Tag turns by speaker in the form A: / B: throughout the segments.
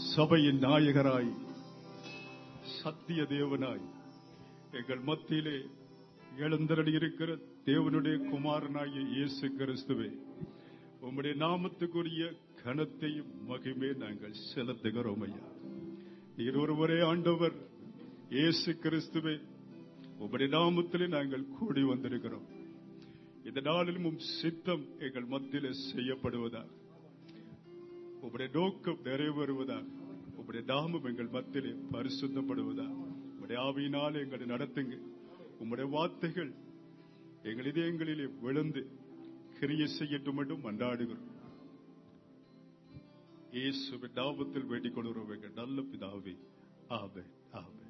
A: சபையின் நாயகராய் சத்திய தேவனாய் எங்கள் மத்தியிலே எழுந்தரடி இருக்கிற தேவனுடைய குமாரனாகிய இயேசு கிறிஸ்துவே உம்முடைய நாமத்துக்குரிய கனத்தையும் மகிமே நாங்கள் செலுத்துகிறோம் ஐயா நீர் ஒருவரே ஆண்டவர் இயேசு கிறிஸ்துவே உம்முடைய நாமத்திலே நாங்கள் கூடி வந்திருக்கிறோம் இந்த நாளிலும் உம் சித்தம் எங்கள் மத்தியிலே செய்யப்படுவதாக உம்முடைய நோக்கம் நிறைவேறுவதாக உம்முடைய நாமம் எங்கள் மத்தியிலே பரிசுத்தப்படுவதாக உம்முடைய ஆவியினால் எங்களை நடத்துங்க உம்முடைய வார்த்தைகள் எங்கள் இதயங்களிலே விழுந்து கிரிய செய்யட்டும் என்றும் மன்றாடுகிறோம் இயேசுவின் நாமத்தில் வேண்டிக் கொள்கிறோம் எங்கள் நல்ல பிதாவே ஆமே ஆமே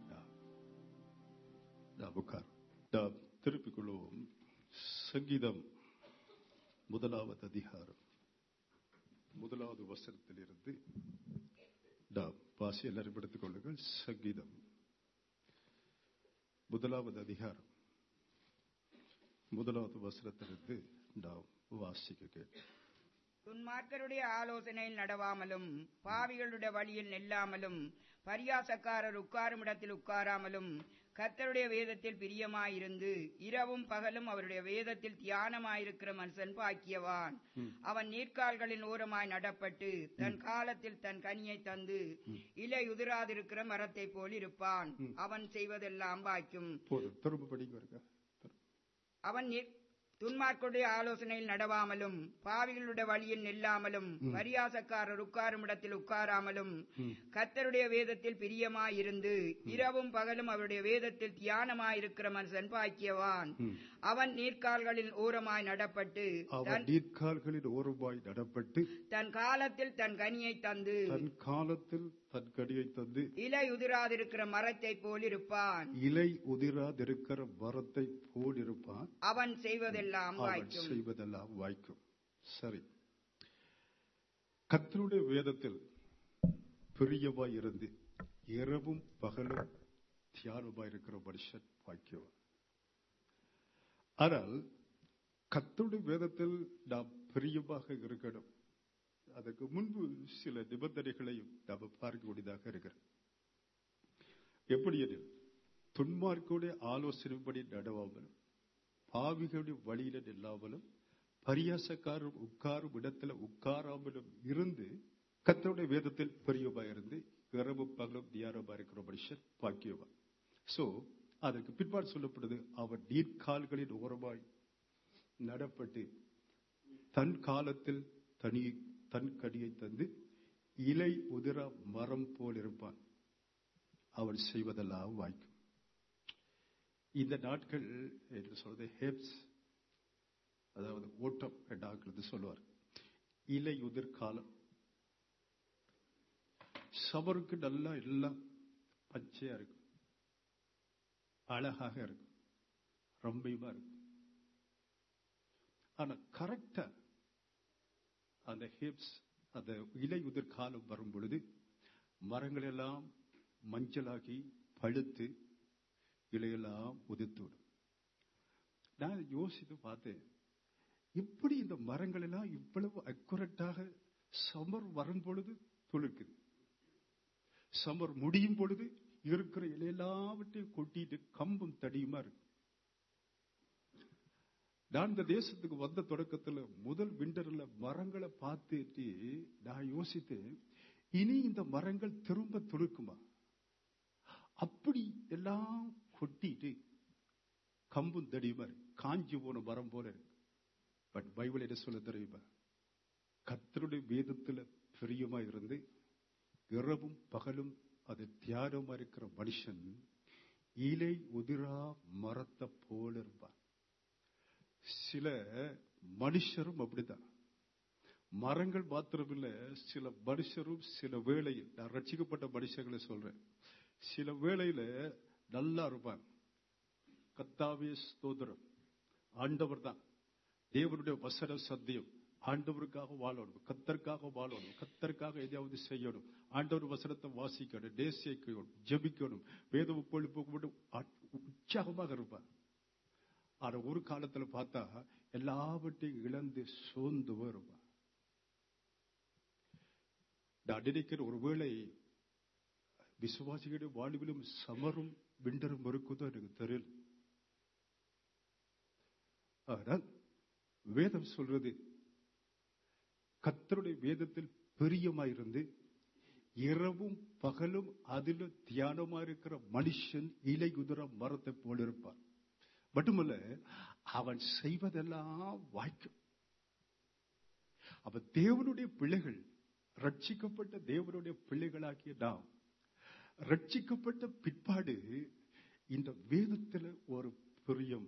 A: நாம் உட்கார் நாம் திருப்பிக் கொள்வோம் சங்கீதம் முதலாவது அதிகாரம் முதலாவது வசனத்திலிருந்து நாம் வாசி எல்லாரும் எடுத்துக் கொள்ளுங்கள் சங்கீதம் முதலாவது அதிகாரம் முதலாவது வசனத்திலிருந்து நாம் வாசிக்க கேட்டோம்
B: துன்மார்க்கருடைய ஆலோசனையில் நடவாமலும் பாவிகளுடைய வழியில் நெல்லாமலும் பரியாசக்காரர் உட்காரும் இடத்தில் உட்காராமலும் கர்த்தருடைய வேதத்தில் பிரியமாயிருந்து இரவும் பகலும் அவருடைய வேதத்தில் தியானமாயிருக்கிற மனுஷன் பாக்கியவான் அவன் நீர்க்கால்களின் ஓரமாய் நடப்பட்டு தன் காலத்தில் தன் கனியை தந்து இலை உதிராதிருக்கிற மரத்தை போல் இருப்பான் அவன் செய்வதெல்லாம் பாய்க்கும்
A: போதும் திரும்ப படிக்க வருங்க
B: அவன் நீர்- துன்மார்க்கருடைய ஆலோசனையில் நடவாமலும் பாவிகளுடைய வழியில் நில்லாமலும் பரியாசக்காரர் உட்காரும் இடத்தில் உட்காராமலும் கர்த்தருடைய வேதத்தில் பிரியமாயிருந்து இரவும் பகலும் அவருடைய வேதத்தில் தியானமாயிருக்கிற மனுஷன் பாக்கியவான் அவன் நீர்க்கால்களில் ஓரமாய் நடப்பட்டு
A: அவன்
B: தன்
A: நீர்க்கால்களின் ஓரமாய் நடப்பட்டு
B: தன் காலத்தில் தன் கனியை தந்து
A: தன் காலத்தில் தன் கடியை தந்து
B: இலை உதிராதிருக்கிற மரத்தை போல் இருப்பான்
A: இலை உதிராதிருக்கிற மரத்தை போல் இருப்பான்
B: அவன் செய்வதெல்லாம்
A: அவன்
B: வாய்க்கும்
A: செய்வதெல்லாம் வாய்க்கும் சரி கர்த்தருடைய வேதத்தில் பிரியமாய் இருந்து இரவும் பகலும் தியானமாய் இருக்கிற மனுஷன் வாக்கியவன் ஆனால் கர்த்தருடைய வேதத்தில் நாம் பிரியமாக இருக்கணும் அதற்கு முன்பு சில நிபந்தனைகளையும் நாம் பார்க்கக்கூடியதாக இருக்கிறது எப்படி எனில் துன்மார்க்குடைய ஆலோசனைப்படி நடவாமலும் பாவிகளுடைய வழியில நில்லாமலும் பரியாசக்காரர் உட்காரும் இடத்துல உட்காராமலும் இருந்து கத்தருடைய வேதத்தில் பெரியவா இருந்து இரவும் பகலும் தியானமா இருக்கிற மனுஷன் பாக்கியவன் சோ அதற்கு பிற்பாடு சொல்லப்படுது அவன் நீர்க்கால்களின் ஓரமாய் நடப்பட்டு தன் காலத்தில் தனி தன் கடியை தந்து இலை உதிர மரம் போல் இருப்பான் அவன் செய்வதெல்லாம் வாய்க்கும் இந்த நாட்கள் என்று சொல்றது ஹேப்ஸ் அதாவது ஓட்டம் என்ற ஆங்கிலத்தில் சொல்லுவார் இலை உதிர் காலம் சபருக்கு நல்லா எல்லாம் பச்சையா இருக்கும் அழகாக இருக்கும் ரொம்பயுமா இருக்கும் ஆனா கரெக்டா அந்த ஹிப்ஸ் அந்த இலை உதிர் காலம் வரும் பொழுது மரங்கள் எல்லாம் மஞ்சளாகி பழுத்து இலையெல்லாம் உதிர்த்து விடும் நான் யோசித்து பார்த்தேன் இப்படி இந்த மரங்கள் எல்லாம் இவ்வளவு அக்குரட்டாக சமர் வரும் பொழுது துளிர்க்குது சமர் முடியும் பொழுது இருக்கிற இலையெல்லாவற்றையும் கொட்டிட்டு கம்பும் தடியுமா இருக்கு நான் இந்த தேசத்துக்கு வந்த தொடக்கத்துல முதல் விண்டர்ல மரங்களை பார்த்துட்டு நான் யோசித்தேன் இனி இந்த மரங்கள் திரும்ப துளுக்குமா அப்படி எல்லாம் கொட்டிட்டு கம்பும் தடியுமா இருக்கு காஞ்சி போன மரம் போல இருக்கு பட் பைபிள் என்ன சொல்ல தெரியுமா கத்தருடைய வேதத்துல பிரியமா இருந்து இரவும் பகலும் அது தியானமா இருக்கிற மனுஷன் இலை உதிரா மரத்தை போல இருப்பான் சில மனுஷரும் அப்படிதான் மரங்கள் மாத்திரமில்ல சில மனுஷரும் சில வேளையில் நான் ரட்சிக்கப்பட்ட மனுஷங்களை சொல்றேன் சில வேளையில நல்லா இருப்பாங்க கத்தாவே ஸ்தோத்திரம் ஆண்டவர் தான் தேவனுடைய வசன சத்தியம் ஆண்டவருக்காக வாழணும் கத்தருக்காக வாழணும் கத்தருக்காக எதையாவது செய்யணும் ஆண்டவர் வசனத்தை வாசிக்கணும் நேசிக்கணும் ஜெபிக்கணும் வேத உப்பொழி போகும்போது உற்சாகமாக இருப்பார் ஆனா ஒரு காலத்துல பார்த்தா எல்லாவற்றையும் இழந்து சோர்ந்து இருப்பான் நான் நினைக்கிற ஒருவேளை விசுவாசிகளுடைய வாழ்விலும் சமரும் விண்டரும் இருக்குதோ எனக்கு தெரியல ஆனால் வேதம் சொல்றது கத்தருடைய வேதத்தில் பிரியமாயிருந்து இரவும் பகலும் அதில் தியானமா இருக்கிற மனுஷன் இலை குதிர மரத்தை போல இருப்பான் மட்டுமல்ல அவன் செய்வதெல்லாம் வாய்க்கும் அவன் தேவனுடைய பிள்ளைகள் ரட்சிக்கப்பட்ட தேவனுடைய பிள்ளைகளாகிய நாம் ரட்சிக்கப்பட்ட பிற்பாடு இந்த வேதத்துல ஒரு பிரியம்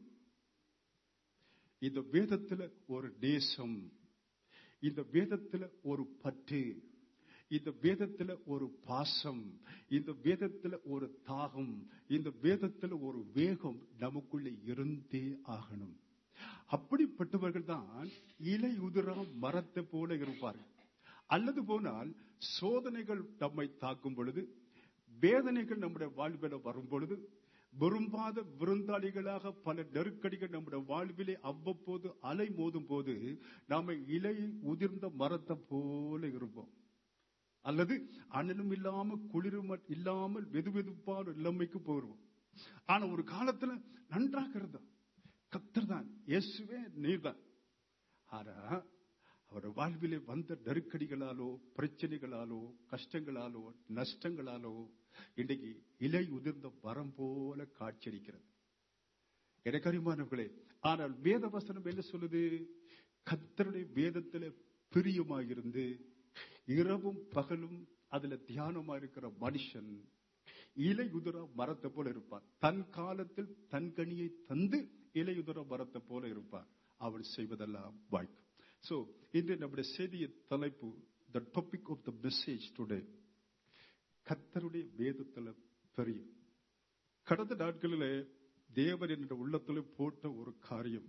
A: இந்த வேதத்துல ஒரு நேசம் இந்த வேதத்துல ஒரு பற்று இந்த வேதத்துல ஒரு பாசம் இந்த வேதத்துல ஒரு தாகம் இந்த வேதத்துல ஒரு வேகம் நமக்குள்ள இருந்தே ஆகணும் அப்படிப்பட்டவர்கள் தான் இலை உதிரா மரத்தை போல இருப்பார்கள் அல்லது போனால் சோதனைகள் நம்மை தாக்கும் பொழுது வேதனைகள் நம்முடைய வாழ்வில வரும் பொழுது விரும்பாத விருந்தாளிகளாக பல நெருக்கடிகள் நம்முடைய வாழ்விலே அவ்வப்போது அலை மோதும் போது நாம இலை உதிர்ந்த மரத்தை போல இருப்போம் அல்லது அனலும் இல்லாம குளிரும் இல்லாமல் வெது வெதுப்பான நிலைமைக்கு போயிருவோம் ஆனா ஒரு காலத்துல நன்றாக இருந்தான் கத்தர் தான் இயேசுவே நீர்தான் ஆனா அவர் வாழ்விலே வந்த நெருக்கடிகளாலோ பிரச்சனைகளாலோ கஷ்டங்களாலோ நஷ்டங்களாலோ இன்றைக்கு இலை உதிர்ந்த மரம் போல காட்சியளிக்கிறது எனக்கு அறிமானவர்களே ஆனால் வேத வசனம் என்ன சொல்லுது கத்தருடைய வேதத்துல பிரியமாயிருந்து இரவும் பகலும் அதுல தியானமா இருக்கிற மனுஷன் இலை உதிர மரத்தை போல இருப்பார் தன் காலத்தில் தன் கனியை தந்து இலை உதிர மரத்தை போல இருப்பார் அவன் செய்வதெல்லாம் வாய்க்கும் சோ இன்று நம்முடைய செய்தியின் தலைப்பு the topic of the message today கத்தருடைய வேதத்துல பெரிய கடந்த நாட்களிலே தேவன் என்ற உள்ளத்துல போட்ட ஒரு காரியம்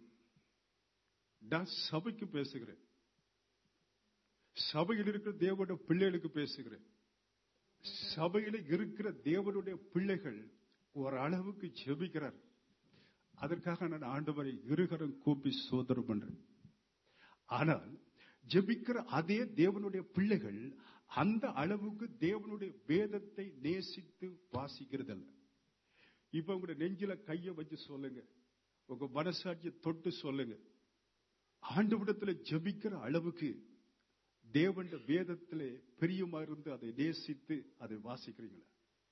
A: நான் சபைக்கு பேசுகிறேன் சபையில் இருக்கிற தேவனுடைய பிள்ளைகளுக்கு பேசுகிறேன் சபையில இருக்கிற தேவனுடைய பிள்ளைகள் ஒரு அளவுக்கு ஜெபிக்கிறார் அதற்காக நான் ஆண்டவரை இருகரம் கூப்பி சோதரம் பண்றேன் ஆனால் ஜெபிக்கிற அதே தேவனுடைய பிள்ளைகள் அந்த அளவுக்கு தேவனுடைய வேதத்தை நேசித்து வாசிக்கிறதல்ல இப்ப உங்க நெஞ்சில கைய வச்சு சொல்லுங்க உங்க மனசாட்சியை தொட்டு சொல்லுங்க ஆண்டவிடத்துல ஜெபிக்கிற அளவுக்கு தேவன் வேதத்திலே பிரியமா இருந்து அதை நேசித்து அதை வாசிக்கிறீங்களா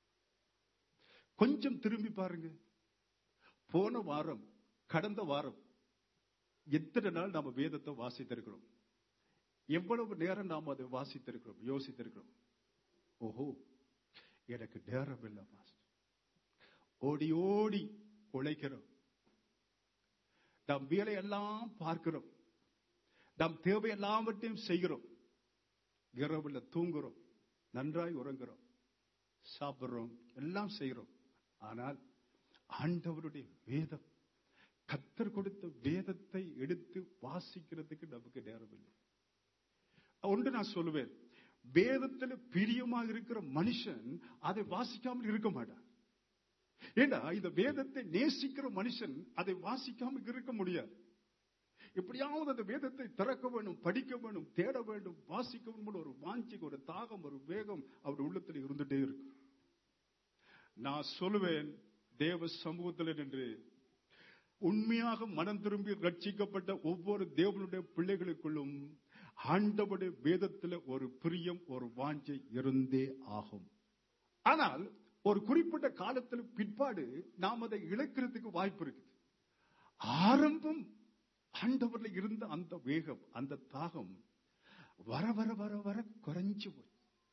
A: கொஞ்சம் திரும்பி பாருங்க போன வாரம் கடந்த வாரம் எத்தனை நாள் நாம வேதத்தை வாசித்திருக்கிறோம் எவ்வளவு நேரம் நாம் அதை வாசித்திருக்கிறோம் யோசித்திருக்கிறோம் ஓஹோ எனக்கு நேரம் இல்லை மாஸ்டர் ஓடி ஓடி உழைக்கிறோம் நம் வேலையெல்லாம் பார்க்கிறோம் நம் தேவை எல்லாவற்றையும் செய்கிறோம் இரவுல தூங்குறோம் நன்றாய் உறங்குறோம் சாப்பிடுறோம் எல்லாம் செய்கிறோம் ஆனால் ஆண்டவருடைய வேதம் கத்தர் கொடுத்த வேதத்தை எடுத்து வாசிக்கிறதுக்கு நமக்கு நேரம் இல்லை ஒன்று நான் சொல்லுவேன் வேதத்துல பிரியமாக இருக்கிற மனுஷன் அதை வாசிக்காமல் இருக்க மாட்டான் ஏன்னா இந்த வேதத்தை நேசிக்கிற மனுஷன் அதை வாசிக்காமல் இருக்க முடியாது எப்படியாவது அந்த வேதத்தை திறக்க வேண்டும் படிக்க வேண்டும் தேட வேண்டும் வாசிக்க வேண்டும் ஒரு வாஞ்சி ஒரு தாகம் ஒரு வேகம் அவர் உள்ளத்தில் இருந்துட்டே இருக்கும் நான் சொல்லுவேன் தேவ சமூகத்தில் நின்று உண்மையாக மனம் திரும்பி ரட்சிக்கப்பட்ட ஒவ்வொரு தேவனுடைய பிள்ளைகளுக்குள்ளும் ஆண்டவருடைய வேதத்துல ஒரு பிரியம் ஒரு வாஞ்சை இருந்தே ஆகும் ஆனால் ஒரு குறிப்பிட்ட காலத்தில் பிற்பாடு நாம் அதை இழக்கிறதுக்கு வாய்ப்பு இருக்குது ஆரம்பம் ஆண்டவர்ல இருந்த அந்த வேகம் அந்த தாகம் வர வர வர வர குறைஞ்சு போய்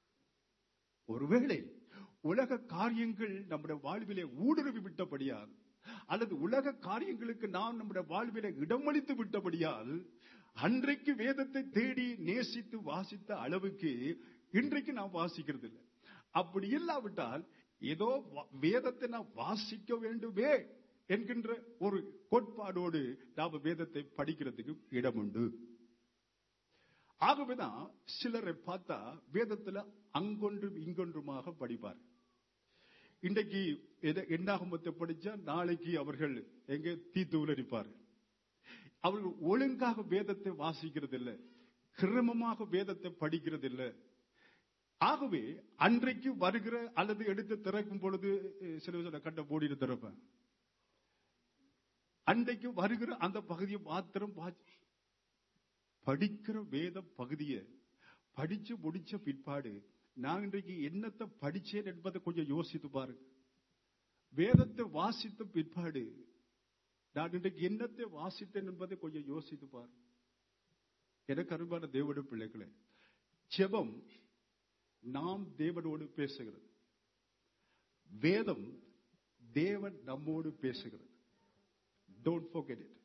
A: ஒருவேளை உலக காரியங்கள் நம்முடைய வாழ்விலே ஊடுருவி விட்டபடியால் அல்லது உலக காரியங்களுக்கு நாம் நம்முடைய வாழ்விலே இடமளித்து விட்டபடியால் அன்றைக்கு வேதத்தை தேடி நேசித்து வாசித்த அளவுக்கு இன்றைக்கு நாம் வாசிக்கிறது இல்லை அப்படி இல்லாவிட்டால் ஏதோ வேதத்தை நாம் வாசிக்க வேண்டுமே என்கின்ற ஒரு கோட்பாடோடு நாம வேதத்தை படிக்கிறதுக்கு இடம் உண்டு ஆகவேதான் சிலரை பார்த்தா வேதத்துல அங்கொன்றும் இங்கொன்றுமாக படிப்பார் இன்றைக்கு எண்ணாகமத்தை படிச்சா நாளைக்கு அவர்கள் எங்க தீத்துவில் அடிப்பார் அவர்கள் ஒழுங்காக வேதத்தை வாசிக்கிறது இல்லை கிரமமாக வேதத்தை படிக்கிறது இல்லை ஆகவே அன்றைக்கு வருகிற அல்லது எடுத்து திறக்கும் பொழுது அஹ், சில சில கண்ட மூடிட்டு திறப்பேன் அன்றைக்கு வருகிற அந்த பகுதியை மாத்திரம் வாசி- படிக்கிற வேத பகுதியை படிச்சு முடிச்ச பிற்பாடு நான் இன்றைக்கு என்னத்தை படிச்சேன் என்பதை கொஞ்சம் யோசித்து பாருங்க வேதத்தை வாசித்த பிற்பாடு நான் இன்றைக்கு என்னத்தை வாசித்தேன் என்பதை கொஞ்சம் யோசித்து பாருங்க எனக்கு அருமையான தேவனுடைய பிள்ளைகளே ஜெபம் நாம் தேவனோடு பேசுகிறது வேதம் தேவன் நம்மோடு பேசுகிறது டோன்ட் forget it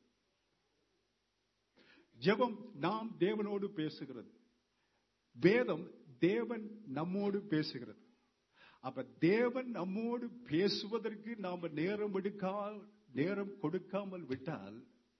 A: ஜெபம் நாம் தேவனோடு பேசுகிறது வேதம் தேவன் நம்மோடு பேசுகிறது அப்ப தேவன் நம்மோடு பேசுவதற்கு நாம நேரம் எடுக்கா நேரம் கொடுக்காமல் விட்டால்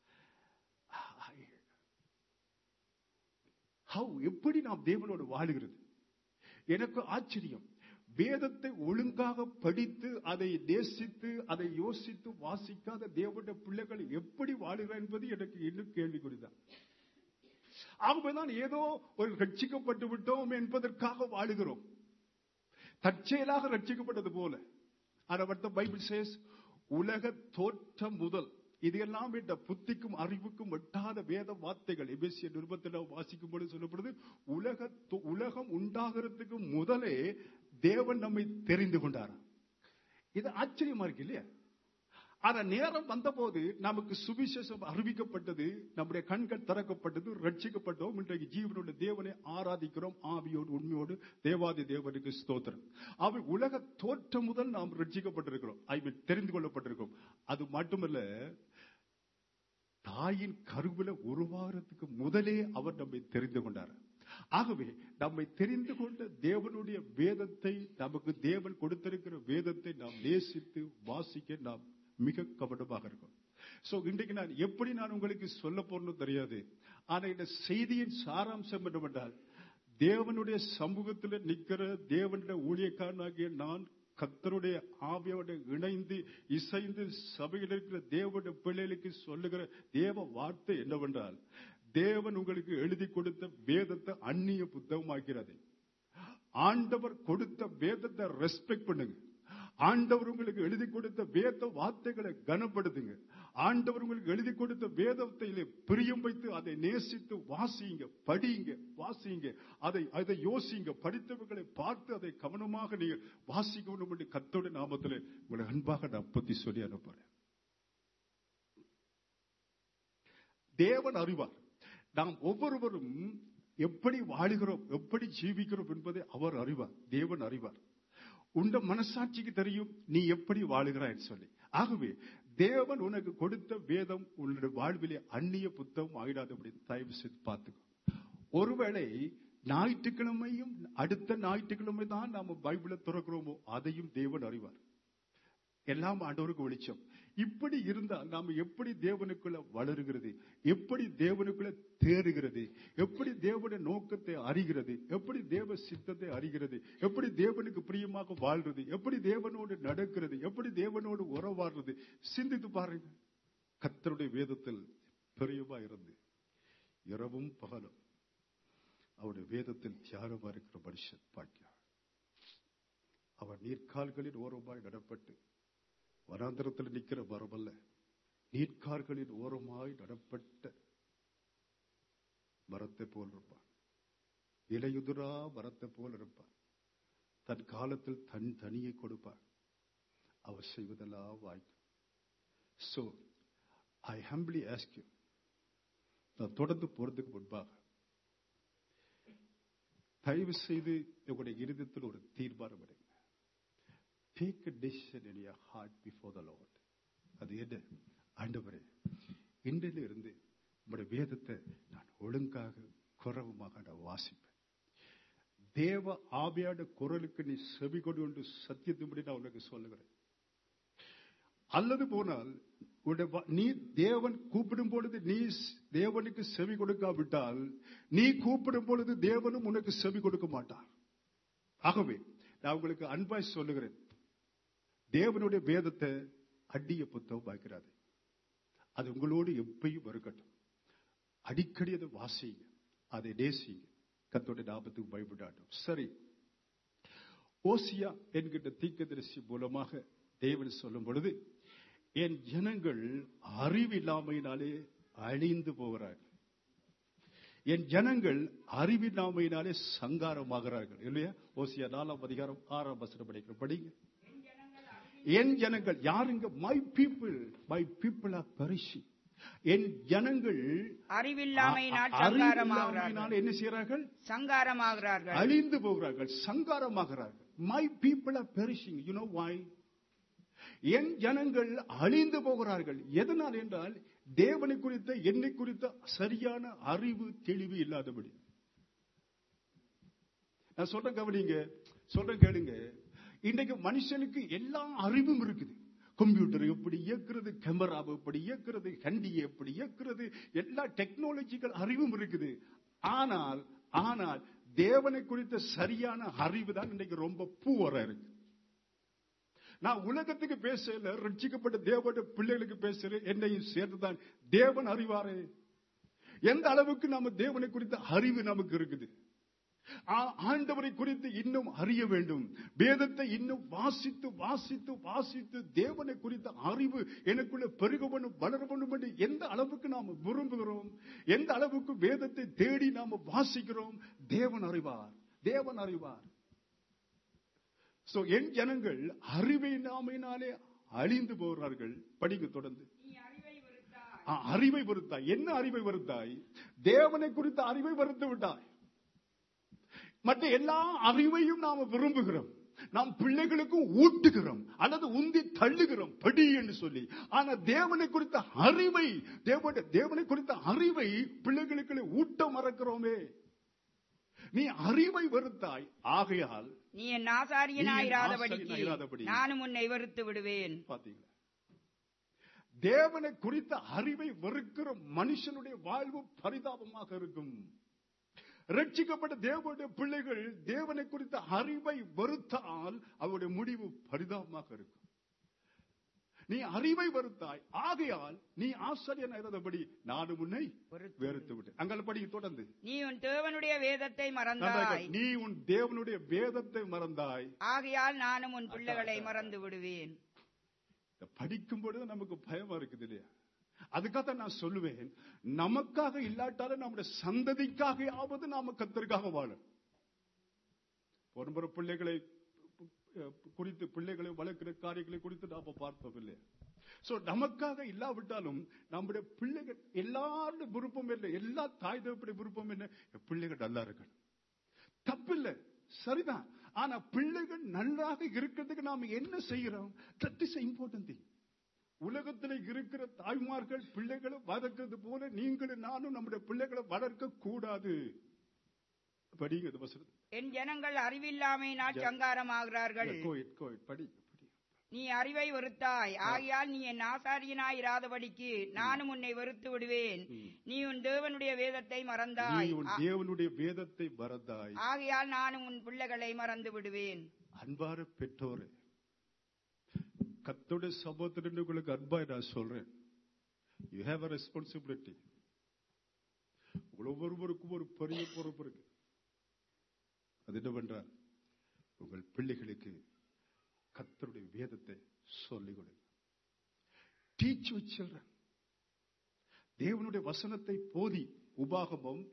A: ஹவு எப்படி நாம் தேவனோடு வாழுகிறது எனக்கு ஆச்சரியம் வேதத்தை ஒழுங்காக படித்து அதை நேசித்து அதை யோசித்து வாசிக்காத தேவனுடைய பிள்ளைகள் எப்படி வாழுகிறார் என்பது எனக்கு இன்னும் கேள்விக்குறிதான் ஆகவேதான் ஏதோ ஒரு ரட்சிக்கப்பட்டு விட்டோம் என்பதற்காக வாழுகிறோம் தற்செயலாக ரட்சிக்கப்பட்டது போல ஆனால் பைபிள் சேஸ் உலக தோற்றம் முதல் இதெல்லாம் இந்த புத்திக்கும் அறிவுக்கும் எட்டாத வேத வார்த்தைகள் எபேசிய நிருபத்தில் வாசிக்கும் பொழுது சொல்லப்படுது உலக உலகம் உண்டாகிறதுக்கு முதலே தேவன் நம்மை தெரிந்து கொண்டார் இது ஆச்சரியமா இருக்கு இல்லையா ஆனா நேரம் வந்தபோது நமக்கு சுவிசேஷம் அறிவிக்கப்பட்டது நம்முடைய கண்கள் திறக்கப்பட்டது ரட்சிக்கப்பட்டோம் இன்றைக்கு ஜீவனோட தேவனை ஆராதிக்கிறோம் ஆவியோடு உண்மையோடு தேவாதி தேவனுக்கு ஸ்தோத்திரம் அவர் உலக தோற்றம் முதல் நாம் ரட்சிக்கப்பட்டிருக்கிறோம் ஐ மீன் தெரிந்து கொள்ளப்பட்டிருக்கிறோம் அது மட்டுமல்ல தாயின் கருவில உருவாகிறதுக்கு முதலே அவர் நம்மை தெரிந்து கொண்டார் ஆகவே நம்மை தெரிந்து கொண்ட தேவனுடைய வேதத்தை நமக்கு தேவன் கொடுத்திருக்கிற வேதத்தை நாம் நேசித்து வாசிக்க நாம் மிக கவனமாக இருக்கும் சோ இன்றைக்கு நான் எப்படி நான் உங்களுக்கு சொல்ல போறேன்னு தெரியாது ஆனா இந்த செய்தியின் சாராம்சம் என்னவென்றால் தேவனுடைய சமூகத்தில் நிக்கிற தேவனுடைய ஊழியக்காரனாகிய நான் கத்தருடைய ஆவியோட இணைந்து இசைந்து சபையில் இருக்கிற தேவனுடைய பிள்ளைகளுக்கு சொல்லுகிற தேவ வார்த்தை என்னவென்றால் தேவன் உங்களுக்கு எழுதி கொடுத்த வேதத்தை அந்நிய புத்தகமாக்கிறது ஆண்டவர் கொடுத்த வேதத்தை ரெஸ்பெக்ட் பண்ணுங்க ஆண்டவர் உங்களுக்கு எழுதி கொடுத்த வேத வார்த்தைகளை கனப்படுத்துங்க ஆண்டவர் உங்களுக்கு எழுதி கொடுத்த வேதத்திலே பிரியம் வைத்து அதை நேசித்து வாசிங்க படிங்க வாசிங்க அதை அதை யோசிங்க படித்தவர்களை பார்த்து அதை கவனமாக நீங்க வாசிக்கணும் என்று கத்தோட நாமத்தில் உங்களை அன்பாக நான் பத்தி சொல்லி அனுப்புறேன் தேவன் அறிவார் நாம் ஒவ்வொருவரும் எப்படி வாழுகிறோம் எப்படி ஜீவிக்கிறோம் என்பதை அவர் அறிவார் தேவன் அறிவார் உண்ட மனசாட்சிக்கு தெரியும் நீ எப்படி வாழுகிறாய் சொல்லி ஆகவே தேவன் உனக்கு கொடுத்த வேதம் உன்னுடைய வாழ்விலே அந்நிய புத்தகம் ஆயிடாதபடி தயவு செய்து பார்த்துக்கோ ஒருவேளை ஞாயிற்றுக்கிழமையும் அடுத்த ஞாயிற்றுக்கிழமை தான் நாம பைபிளை திறக்கிறோமோ அதையும் தேவன் அறிவார் எல்லாம் ஆண்டவருக்கு வெளிச்சம் இப்படி இருந்தால் நாம எப்படி தேவனுக்குள்ள வளருகிறது எப்படி தேவனுக்குள்ள தேறுகிறது எப்படி தேவனுடைய நோக்கத்தை அறிகிறது எப்படி தேவ சித்தத்தை அறிகிறது எப்படி தேவனுக்கு பிரியமாக வாழ்றது எப்படி தேவனோடு நடக்கிறது எப்படி தேவனோடு உறவாடுறது சிந்தித்து பாருங்க கத்தருடைய வேதத்தில் பெரியவா இருந்து இரவும் பகலும் அவருடைய வேதத்தில் தியானமா இருக்கிற மனுஷன் பாக்கியா அவர் நீர்க்கால்களின் ஓரமாய் நடப்பட்டு வனாந்திரத்தில் நிற்கிற மரமல்ல நீட்கார்களின் ஓரமாய் நடப்பட்ட மரத்தை போல் இருப்பான் இலையுதிரா மரத்தை போல் இருப்பான் தன் காலத்தில் தன் தனியை கொடுப்பான் அவர் செய்வதெல்லாம் வாய்க்கும் so I humbly ask you நான் தொடர்ந்து போறதுக்கு முன்பாக தயவு செய்து உங்களுடைய இருதயத்தில் ஒரு தீர்மானம் எடுங்க take a decision in your heart before the Lord அது என்ன ஆண்டவரே இன்றில இருந்து உங்களுடைய வேதத்தை நான் ஒழுங்காக குறவுமாக நான் வாசிப்பேன் தேவ ஆவியாட குரலுக்கு நீ செவி கொண்டு சத்தியத்தின்படி நான் உனக்கு சொல்லுகிறேன் அல்லது போனால் உன்னுடைய வ- நீ தேவன் கூப்பிடும் பொழுது நீ ஸ்- தேவனுக்கு செவி கொடுக்காவிட்டால் நீ கூப்பிடும் பொழுது தேவனும் உனக்கு செவி கொடுக்க மாட்டார் ஆகவே நான் உங்களுக்கு அன்பாய் சொல்லுகிறேன் தேவனுடைய வேதத்தை அடிய புத்தகம் வாய்க்கிறாது அது உங்களோடு எப்பயும் இருக்கட்டும் அடிக்கடி அதை வாசிங்க அதை நேசிங்க கத்தோட லாபத்துக்கு பயப்படாட்டும் சரி ஓசியா என்கின்ற தீர்க்கதரிசி மூலமாக தேவன் சொல்லும் பொழுது என் ஜனங்கள் அறிவில்லாமையினாலே அழிந்து போகிறார்கள் என் ஜனங்கள் அறிவில்லாமையினாலே சங்காரமாகிறார்கள் இல்லையா ஓசியா நாலாம் அதிகாரம் ஆறாம் வசனம் படிக்கிற படிங்க என் ஜனங்கள் யாருங்க my people my people are பரிசி என் ஜனங்கள்
B: அறிவில்லாமையினால்
A: அ-
B: சங்காரமாகிறார்கள்
A: அறிவில்லாமையினால என்ன செய்கிறார்கள்
B: சங்காரமாகிறார்கள்
A: அழிந்து போகிறார்கள் சங்காரமாகிறார்கள் my people are perishing you know why என் ஜனங்கள் அழிந்து போகிறார்கள் எதனால் என்றால் தேவனை குறித்த என்னை குறித்த சரியான அறிவு தெளிவு இல்லாதபடி நான் சொல்றேன் கவனிங்க சொல்றேன் கேளுங்க இன்றைக்கு மனுஷனுக்கு எல்லா அறிவும் இருக்குது கம்ப்யூட்டர் எப்படி இயக்குறது கேமராவை எப்படி இயக்குறது ஹண்டியை எப்படி இயக்குறது எல்லா டெக்னாலஜிக்கல் அறிவும் இருக்குது ஆனால் ஆனால் தேவனை குறித்த சரியான அறிவு தான் இன்னைக்கு ரொம்ப பூவரா இருக்கு நான் உலகத்துக்கு பேசல ரட்சிக்கப்பட்ட தேவனுடைய பிள்ளைகளுக்கு பேசுறேன் என்னையும் சேர்த்துதான் தேவன் அறிவாரே எந்த அளவுக்கு நாம தேவனை குறித்த அறிவு நமக்கு இருக்குது ஆ- ஆண்டவரை குறித்து இன்னும் அறிய வேண்டும் வேதத்தை இன்னும் வாசித்து வாசித்து வாசித்து தேவனை குறித்த அறிவு எனக்குள்ள பெருக வேண்டும் வளர வேண்டும் என்று எந்த அளவுக்கு நாம் விரும்புகிறோம் எந்த அளவுக்கு வேதத்தை தேடி நாம வாசிக்கிறோம் தேவன் அறிவார் தேவன் அறிவார் சோ என் ஜனங்கள் அறிவினாமையினாலே அழிந்து போகிறார்கள் படிக்க தொடர்ந்து ஆ, அறிவை வெறுத்தாய் என்ன அறிவை வெறுத்தாய் தேவனை குறித்த அறிவை வெறுத்து விட்டாய் மற்ற எல்லா அறிவையும் நாம விரும்புகிறோம் நாம் பிள்ளைகளுக்கும் ஊட்டுகிறோம் அல்லது உந்தி தள்ளுகிறோம் படி என்று சொல்லி ஆனா தேவனை குறித்த அறிவை தேவனுடைய தேவனை குறித்த அறிவை பிள்ளைகளுக்கு ஊட்ட மறக்கிறோமே நீ அறிவை வெறுத்தாய் ஆகையால்
B: நீ என் ஆசாரியனாயிராதபடிக்கு
A: ஆசாரியனாயிராதபடி.
B: நானும் உன்னை வெறுத்து விடுவேன்
A: பாத்தீங்களா தேவனை குறித்த அறிவை வெறுக்கிற மனுஷனுடைய வாழ்வு பரிதாபமாக இருக்கும் ரட்சிக்கப்பட்ட தேவனுடைய பிள்ளைகள் தேவனை குறித்த அறிவை வெறுத்தால் அவருடைய முடிவு பரிதாபமாக இருக்கும் நீ அறிவை வெறுத்தாய் ஆகையால் நீ ஆசிரியன் இருந்தபடி நாடு முன்னை
B: வெறுத்து
A: வெறுத்து விட்டு அங்கே படி தொடர்ந்து
B: நீ உன் தேவனுடைய வேதத்தை
A: நன்றாக,
B: மறந்தாய்
A: நீ உன் தேவனுடைய வேதத்தை மறந்தாய்
B: ஆகையால் நானும் உன் பிள்ளைகளை மறந்து விடுவேன்
A: இத படிக்கும் பொழுது நமக்கு பயமா இருக்குது இல்லையா அதுக்காக நான் சொல்லுவேன் நமக்காக இல்லாட்டாலும் நம்முடைய சந்ததிக்காகயாவது நாம கத்தருக்காக வாழ ஒன்பது பிள்ளைகளை அஹ், குறித்து பிள்ளைகளை வளர்க்கிற காரியங்களை குறித்து நாம பார்த்தோம் இல்லையா சோ நமக்காக இல்லாவிட்டாலும் நம்முடைய பிள்ளைகள் எல்லாருடைய விருப்பம் இல்லை எல்லா தாய் தகப்படைய விருப்பம் என்ன என் பிள்ளைகள் நல்லா இருக்கணும் தப்பில்லை சரிதான் ஆனா பிள்ளைகள் நன்றாக இருக்கிறதுக்கு நாம என்ன செய்கிறோம் தட் இஸ் இம்பார்ட்டன்ட் திங் உலகத்தில் இருக்கிற தாய்மார்கள் பிள்ளைகளை வளர்க்கிறது போல நீங்களும் நானும் நம்முடைய பிள்ளைகளை வளர்க்க கூடாது படிங்க இந்த வசனம்
B: என் ஜனங்கள் அறிவில்லாமையினால் சங்காரமாகிறார்கள்
A: Go it, go it. படி படி.
B: நீ அறிவை வெறுத்தாய் ஆகையால் நீ என் ஆசாரியனாயிராதபடிக்கு நானும் உன்னை வெறுத்து விடுவேன் நீ உன் தேவனுடைய வேதத்தை
A: நீ
B: மறந்தாய்
A: உன்
B: ஆ-
A: தேவனுடைய வேதத்தை மறந்தாய்
B: ஆகையால் நானும் உன் பிள்ளைகளை மறந்து விடுவேன்
A: அன்பார பெற்றோரே கத்தோடைய சமூகத்திலிருந்து உங்களுக்கு அன்பாய் நான் சொல்றேன் யூ ஹேவ் அ ரெஸ்பான்சிபிலிட்டி ஒவ்வொருவருக்கும் ஒரு பெரிய பொறுப்பு இருக்கு அது என்னவென்றால் உங்கள் பிள்ளைகளுக்கு கத்தருடைய வேதத்தை சொல்லிக் கொடுங்க டீச் சில்ட்ரன் தேவனுடைய வசனத்தை போதி உபாகமம்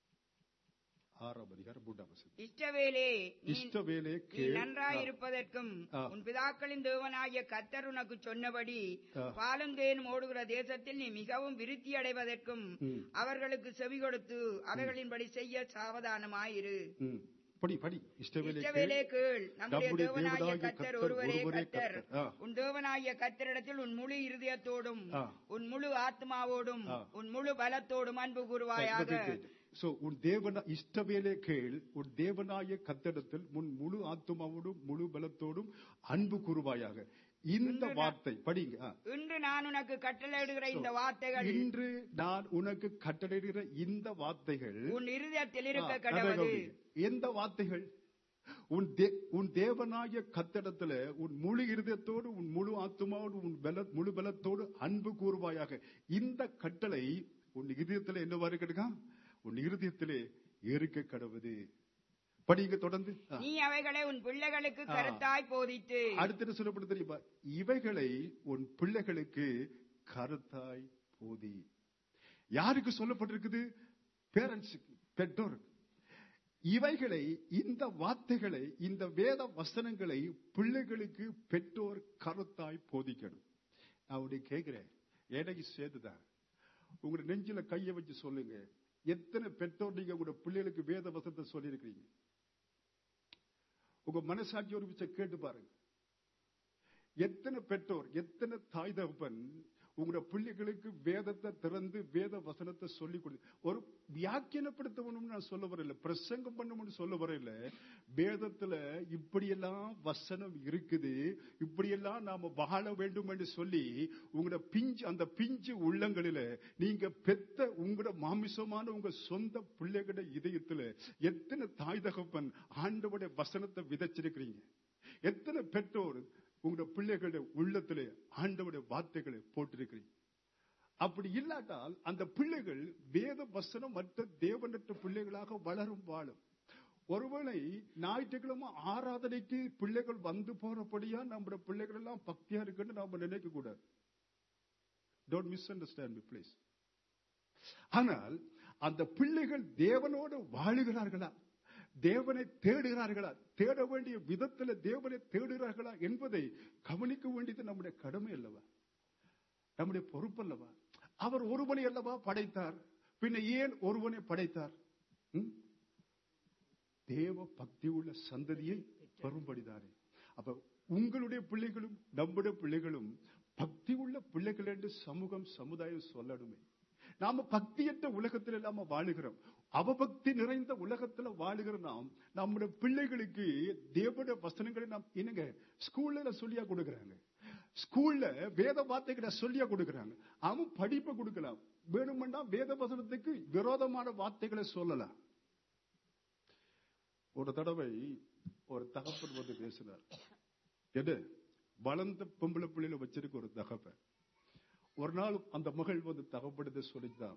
A: ஆறாம் அதிகாரம் மூன்றாம் வசனம்
B: இஷ்டவேலே நீ
A: இஷ்டவேலே
B: நீ
A: கேள்
B: நன்றாயிருப்பதற்கும்
A: ஆ.
B: உன் பிதாக்களின் தேவனாகிய கத்தர் உனக்கு சொன்னபடி
A: ஆ.
B: பாலும் தேனும் ஓடுகிற தேசத்தில் நீ மிகவும் விருத்தி அடைவதற்கும்
A: ம்.
B: அவர்களுக்கு செவி கொடுத்து அவைகளின்படி செய்ய சாவதானமாயிரு
A: ம். படி படி இஷ்டவேலே
B: இஷ்டவேலே கேள் நம்முடைய
A: நம்முடைய
B: தேவனாகிய
A: தேவனாகிய
B: கத்தர்
A: கர்த்தர்
B: ஒருவரே
A: ஒருவரே
B: கத்தர்
A: கர்த்தர். ஆ.
B: உன் தேவனாகிய கத்தரிடத்தில் உன் முழு இருதயத்தோடும்
A: ஆ.
B: உன் முழு ஆத்மாவோடும்
A: ஆ.
B: உன் முழு பலத்தோடும் அன்பு கூறுவாயாக
A: சோ உன் தேவன இஷ்டவேலே கேள் உன் தேவனாய கத்தடத்தில் உன் முழு ஆத்மாவோடும் முழு பலத்தோடும் அன்பு கூறுவாயாக இந்த வார்த்தை படிங்க ஆ.
B: இன்று நான் உனக்கு கட்டளையிடுகிற இந்த வார்த்தைகள்
A: இன்று நான் உனக்கு கட்டளையிடுகிற இந்த வார்த்தைகள்
B: உன் இருதயத்தில் இருக்க
A: ஆ,
B: கடவுள்
A: கதகவி. எந்த வார்த்தைகள் உன் தே- உன் தேவனாய கத்தடத்துல உன் முழு இருதயத்தோடு உன் முழு ஆத்மாவோடு உன் பல முழு பலத்தோடு அன்பு கூறுவாயாக இந்த கட்டளை உன் இருதயத்துல என்ன வருகிறா உன் இருதயத்திலே இருக்க கடவுது படிங்க தொடர்ந்து ஆ.
B: நீ அவைகளை உன் பிள்ளைகளுக்கு
A: ஆ.
B: கருத்தாய் போதித்து
A: அடுத்து என்ன சொல்லப்படும் தெரியுமா இவைகளை உன் பிள்ளைகளுக்கு கருத்தாய் போதி யாருக்கு சொல்லப்பட்டிருக்குது பேரண்ட்ஸுக்கு பெற்றோருக்கு இவைகளை இந்த வார்த்தைகளை இந்த வேத வசனங்களை பிள்ளைகளுக்கு பெற்றோர் கருத்தாய் போதிக்கணும் நான் உடைய கேட்கிறேன் எனக்கு சேர்த்துதான் உங்களுடைய நெஞ்சில கையை வச்சு சொல்லுங்க எத்தனை பெற்றோர் நீங்க உங்களுடைய பிள்ளைகளுக்கு வேத வசனத்தை சொல்லியிருக்கிறீங்க உங்க மனசாட்சி ஒரு விஷயம் கேட்டு பாருங்க எத்தனை பெற்றோர் எத்தனை தாய் தகப்பன் உங்களோட பிள்ளைகளுக்கு வேதத்தை திறந்து வேத வசனத்தை சொல்லி கொடு ஒரு வியாக்கியனப்படுத்தணும்னு நான் சொல்ல வரல பிரசங்கம் பண்ணணும்னு சொல்ல வரல வேதத்துல இப்படியெல்லாம் வசனம் இருக்குது இப்படியெல்லாம் நாம வாழ வேண்டும் என்று சொல்லி உங்களோட பிஞ்சு அந்த பிஞ்சு உள்ளங்களில நீங்க பெத்த உங்களோட மாமிசமான உங்க சொந்த பிள்ளைகளோட இதயத்துல எத்தனை தாய் தகப்பன் ஆண்டவுடைய வசனத்தை விதைச்சிருக்கிறீங்க எத்தனை பெற்றோர் உங்களோட பிள்ளைகளுடைய உள்ளத்திலே ஆண்டவுடைய வார்த்தைகளை போட்டிருக்கிறீங்க அப்படி இல்லாட்டால் அந்த பிள்ளைகள் வேத வசனம் மற்ற தேவனற்ற பிள்ளைகளாக வளரும் வாழும் ஒருவேளை ஞாயிற்றுக்கிழமை ஆராதனைக்கு பிள்ளைகள் வந்து போறபடியா நம்முடைய பிள்ளைகள் எல்லாம் பக்தியா இருக்குன்னு நாம நினைக்க கூடாது don't misunderstand me please ஆனால் அந்த பிள்ளைகள் தேவனோடு வாழுகிறார்களா தேவனை தேடுகிறார்களா தேட வேண்டிய விதத்தில் தேவனை தேடுகிறார்களா என்பதை கவனிக்க வேண்டியது நம்முடைய கடமை அல்லவா நம்முடைய பொறுப்பல்லவா அவர் ஒருவனை அல்லவா படைத்தார் பின்ன ஏன் ஒருவனை படைத்தார் ம்? தேவ பக்தி உள்ள சந்ததியை பெறும்படிதானே அப்ப உங்களுடைய பிள்ளைகளும் நம்முடைய பிள்ளைகளும் பக்தி உள்ள பிள்ளைகள் என்று சமூகம் சமுதாயம் சொல்லணுமே நாம பக்தியற்ற உலகத்தில் இல்லாம வாழுகிறோம் அவபக்தி நிறைந்த உலகத்துல வாழுகிற நாம் நம்முடைய பிள்ளைகளுக்கு தேவனுடைய வசனங்களை நாம் என்னங்க ஸ்கூல்ல சொல்லியா கொடுக்கறாங்க ஸ்கூல்ல வேத வார்த்தைகளை சொல்லியா கொடுக்கறாங்க அவன் படிப்பை கொடுக்கலாம் வேணுமெண்டா வேத வசனத்துக்கு விரோதமான வார்த்தைகளை சொல்லலாம் ஒரு தடவை ஒரு தகப்பன் வந்து பேசினார் எது வளர்ந்த பொம்பளை பிள்ளையில வச்சிருக்க ஒரு தகப்பன் ஒரு நாள் அந்த மகள் வந்து தகப்படுத்த சொல்லித்தான்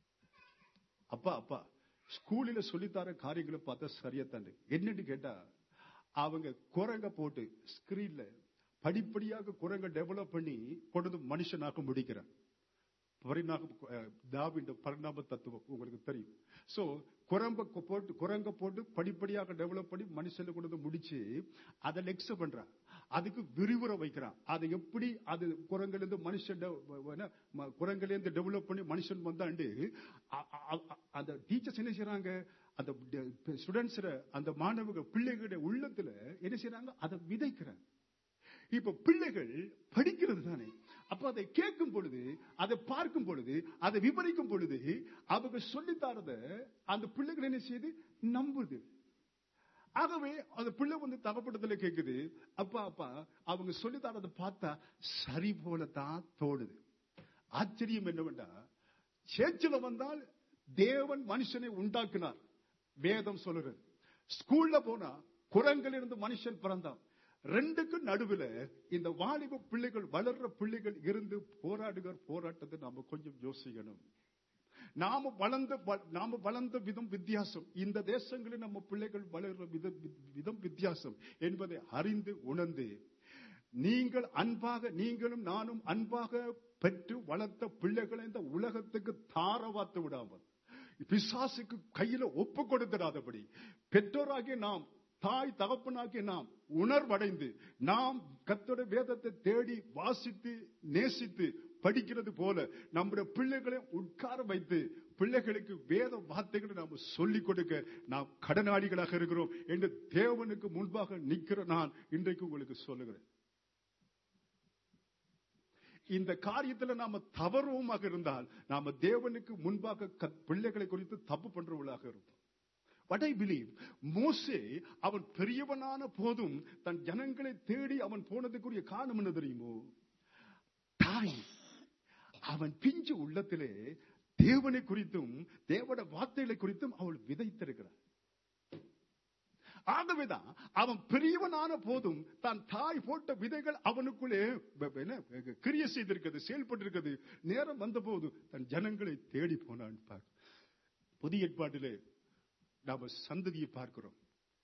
A: அப்பா அப்பா ஸ்கூலில் சொல்லித்தர காரியங்களை பார்த்தா சரியா தாண்டு என்னன்னு கேட்டா அவங்க குரங்க போட்டு ஸ்கிரீன்ல படிப்படியாக குரங்க டெவலப் பண்ணி கொண்டு வந்து மனுஷனாக்க முடிக்கிறான் பரிணாம தாவின் பரிணாம தத்துவம் உங்களுக்கு தெரியும் சோ குரம்ப போட்டு குரங்க போட்டு படிப்படியாக டெவலப் பண்ணி மனுஷனை கொண்டு வந்து முடிச்சு அதை நெக்ஸ்ட் பண்றான் அதுக்கு விரிவுரை வைக்கிறான் அதை எப்படி அது குரங்குல இருந்து மனுஷன் குரங்குல இருந்து டெவலப் பண்ணி மனுஷன் வந்தாண்டு அ- அ- அ- அந்த டீச்சர்ஸ் என்ன செய்யறாங்க அந்த ஸ்டூடெண்ட்ஸ் அந்த மாணவர்கள் பிள்ளைகளுடைய உள்ளத்துல என்ன செய்யறாங்க அதை விதைக்கிறாங்க இப்ப பிள்ளைகள் படிக்கிறது தானே அப்ப அதை கேட்கும் பொழுது அதை பார்க்கும் பொழுது அதை விவரிக்கும் பொழுது அவங்க சொல்லித்தாரத அந்த பிள்ளைகள் என்ன செய்யுது நம்புது ஆகவே அந்த பிள்ளை வந்து தகப்படத்துல கேக்குது அப்பா அப்பா அவங்க சொல்லித்தாரதை பார்த்தா சரி போலதான் தோணுது ஆச்சரியம் என்னவென்றா சேர்ச்சில வந்தால் தேவன் மனுஷனை உண்டாக்கினார் வேதம் சொல்லுறது ஸ்கூல்ல போனா குரங்கிலிருந்து மனுஷன் பிறந்தான் ரெண்டுக்கும் நடுவுல இந்த வாலிப பிள்ளைகள் வளர்ற பிள்ளைகள் இருந்து போராடுகிற போராட்டத்தை நாம கொஞ்சம் யோசிக்கணும் நாம வளர்ந்த வ- நாம வளர்ந்த விதம் வித்தியாசம் இந்த தேசங்களில் நம்ம பிள்ளைகள் வளர்ற விதம் விதம் வித்தியாசம் என்பதை அறிந்து உணர்ந்து நீங்கள் அன்பாக நீங்களும் நானும் அன்பாக பெற்று வளர்த்த பிள்ளைகளை இந்த உலகத்துக்கு தாரவாத்து விடாமல் பிசாசுக்கு கையில ஒப்பு கொடுத்திடாதபடி பெற்றோராகிய நாம் தாய் தகப்பனாகிய நாம் உணர்வடைந்து நாம் கத்தோட வேதத்தை தேடி வாசித்து நேசித்து படிக்கிறது போல நம்முடைய பிள்ளைகளை உட்கார வைத்து பிள்ளைகளுக்கு வேத வார்த்தைகளை நாம் சொல்லிக் கொடுக்க நாம் கடனாளிகளாக இருக்கிறோம் என்று தேவனுக்கு முன்பாக நிற்கிற நான் இன்றைக்கு உங்களுக்கு சொல்லுகிறேன் இந்த காரியத்துல நாம தவறுவமாக இருந்தால் நாம தேவனுக்கு முன்பாக க- பிள்ளைகளை குறித்து தப்பு பண்றவர்களாக இருப்போம் what I believe மோசே அவன் பெரியவனான போதும் தன் ஜனங்களை தேடி அவன் போனதுக்குரிய காரணம் என்ன தெரியுமோ தாய் அவன் பிஞ்சு உள்ளத்திலே தேவனை குறித்தும் தேவட வார்த்தைகளை குறித்தும் அவள் விதைத்திருக்கிறார் ஆகவேதான் அவன் பெரியவனான போதும் தன் தாய் போட்ட விதைகள் அவனுக்குள்ளே ப- என்ன, கிரிய செய்திருக்கிறது செயல்பட்டிருக்கிறது நேரம் வந்தபோது தன் ஜனங்களை தேடி போனான் பார் புதிய ஏற்பாட்டிலே நாம சந்ததியை பார்க்கிறோம்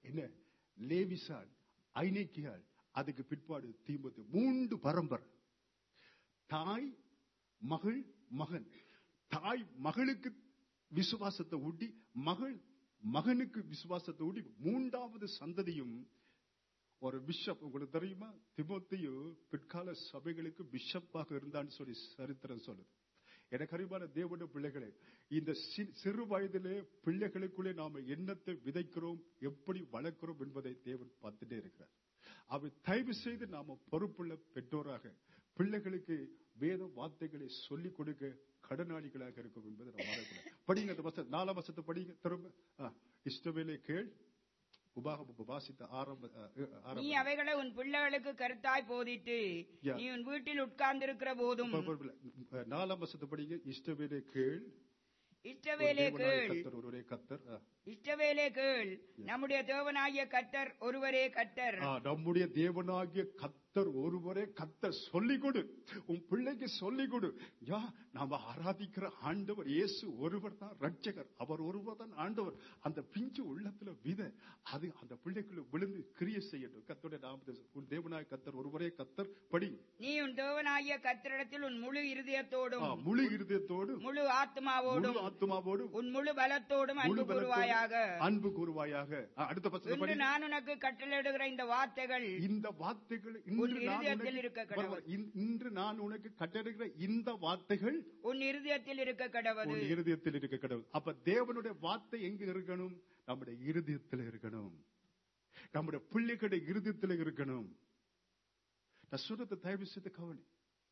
A: என்ன லேவிசால் ஐநேக்கியால் அதுக்கு பிற்பாடு தீமத்து மூன்று பரம்பரை தாய் மகள் மகன் தாய் மகளுக்கு விசுவாசத்தை ஊட்டி மகள் மகனுக்கு விசுவாசத்தை ஊட்டி மூன்றாவது சந்ததியும் ஒரு பிஷப் உங்களுக்கு தெரியுமா திமோத்தியு பிற்கால சபைகளுக்கு பிஷப்பாக இருந்தான்னு சொல்லி சரித்திரம் சொல்லுது எனக்கு அறிவான தேவனுடைய பிள்ளைகளே இந்த சி- சிறு வயதிலே பிள்ளைகளுக்குள்ளே நாம எண்ணத்தை விதைக்கிறோம் எப்படி வளர்க்கிறோம் என்பதை தேவன் பார்த்துட்டே இருக்கிறார் அவர் தயவு செய்து நாம பொறுப்புள்ள பெற்றோராக பிள்ளைகளுக்கு வேத வார்த்தைகளை சொல்லிக் கொடுக்க கடனாளிகளாக இருக்கும் என்பதை நாம் மறக்கக்கூடாது படிங்க அந்த வசனம் நாலாம் வசத்தை படிங்க திரும்ப ஆ, இஷ்டவேலை கேள் உபாகமம் வாசித்த ஆரம்ப ஆ,
B: நீ
A: ஆரம்ப
B: அவைகளை உன் பிள்ளைகளுக்கு கருத்தாய் போதிட்டு
A: Yeah.
B: நீ உன் வீட்டில் உட்கார்ந்திருக்கிற போதும்
A: ப- ப- ப- நாலாம் வசத்தை படிங்க இஷ்டவேலை கேள்
B: இஷ்டவேலே
A: ஒரு தேவனாய
B: கேள்
A: கர்த்தர் ஒருவரே கர்த்தர் ஆ.
B: இஷ்டவேலே கேள் நம்முடைய தேவனாகிய கத்தர் ஒருவரே கத்தர்
A: ஆ, நம்முடைய தேவனாகிய கத்தர் ஒருவரே கத்தர் சொல்லிக் கொடு உன் பிள்ளைக்கு சொல்லிக் கொடு யா நாம ஆராதிக்கிற ஆண்டவர் இயேசு ஒருவர் தான் ரட்சகர் அவர் ஒருவர் தான் ஆண்டவர் அந்த பிஞ்சு உள்ளத்துல வித அது அந்த பிள்ளைக்குள்ள விழுந்து கிரியை செய்யட்டும் கத்தோட நாமத்தை உன் தேவனாய கத்தர் ஒருவரே கத்தர் படி
B: நீ உன் தேவனாகிய கத்தரிடத்தில் உன் முழு
A: ஆ,
B: இருதயத்தோடும்
A: முழு இருதயத்தோடு
B: முழு ஆத்மாவோடும்
A: முழு ஆத்மாவோடு
B: உன் முழு பலத்தோடும்
A: முழு
B: அன்பு கூறுவாயாக
A: பலத்தோடு அன்பு கூறுவாயாக ஆ, அடுத்த பசங்க
B: இன்று
A: படி
B: நான் உனக்கு கட்டளையிடுகிற இந்த வார்த்தைகள்
A: இந்த வார்த்தைகள்
B: உன்
A: இன்று நான்
B: இருதயத்தில்
A: உனக்கு-
B: இருக்க கடவுள்.
A: பரவாயில்ல. இன்- இன்று நான் உனக்கு கட்டளையிடுகிற இந்த வார்த்தைகள்
B: உன் இருதயத்தில் இருக்க கடவது
A: உன் இருதயத்தில் இருக்க கடவுள் அப்ப தேவனுடைய வார்த்தை எங்க இருக்கணும் நம்முடைய இருதயத்தில் இருக்கணும் நம்முடைய பிள்ளைகளுடைய இருதயத்தில் இருக்கணும் நான் சொல்றதை தயவு செய்து கவனி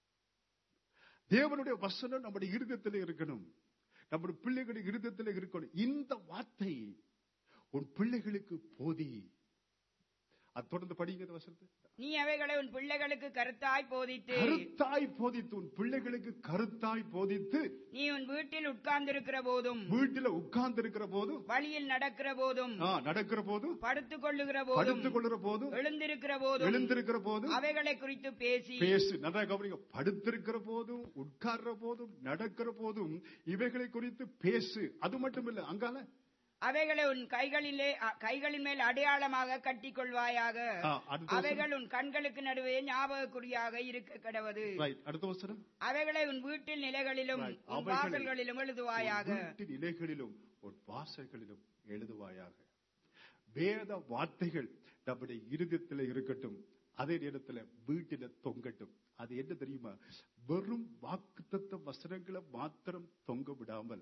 A: தேவனுடைய வசனம் நம்முடைய இருதயத்தில் இருக்கணும் நம்முடைய பிள்ளைகளுடைய இருதயத்தில் இருக்கணும் இந்த வார்த்தை உன் பிள்ளைகளுக்கு போதி அது தொடர்ந்து படிங்க இந்த வசனத்தை
B: நீ அவைகளை உன் பிள்ளைகளுக்கு கருத்தாய் போதித்து
A: கருத்தாய் போதித்து உன் பிள்ளைகளுக்கு கருத்தாய் போதித்து
B: நீ உன் வீட்டில் உட்கார்ந்திருக்கிற போதும்
A: வீட்டில உட்கார்ந்து இருக்கிற போதும்
B: வழியில் நடக்கிற போதும்
A: ஆ, நடக்கிற போதும்
B: படுத்துக் கொள்ளுகிற போதும்
A: படுத்துக் கொள்ளுற போதும்
B: எழுந்திருக்கிற போதும்
A: எழுந்திருக்கிற போதும்
B: அவைகளை குறித்து பேசி
A: பேசு நல்லா கவனிங்க படுத்திருக்கிற போதும் உட்கார்ற போதும் நடக்கிற போதும் இவைகளை குறித்து பேசு அது மட்டும் இல்ல அங்கால
B: அவைகளை உன் கைகளிலே அ- கைகளின் மேல் அடையாளமாக கட்டிக் கொள்வாயாக
A: ஆ, அடுத்த வசனம்.
B: அவைகள் உன் கண்களுக்கு நடுவே ஞாபக குறியாக இருக்க கடவது
A: ரைட் அடுத்த வசனம்
B: அவைகளை உன் வீட்டில் நிலைகளிலும்
A: Right.
B: உன்
A: அவைகளை
B: வாசல்களிலும் எழுதுவாயாக
A: உன் வீட்டின் இலைகளிலும் உன் வாசல்களிலும் எழுதுவாயாக வேத வார்த்தைகள் நம்முடைய இருதயத்தில் இருக்கட்டும் அதே நேரத்தில் வீட்டில தொங்கட்டும் அது என்ன தெரியுமா வெறும் வாக்குத்தத்த வசனங்களை மாத்திரம் தொங்க விடாமல்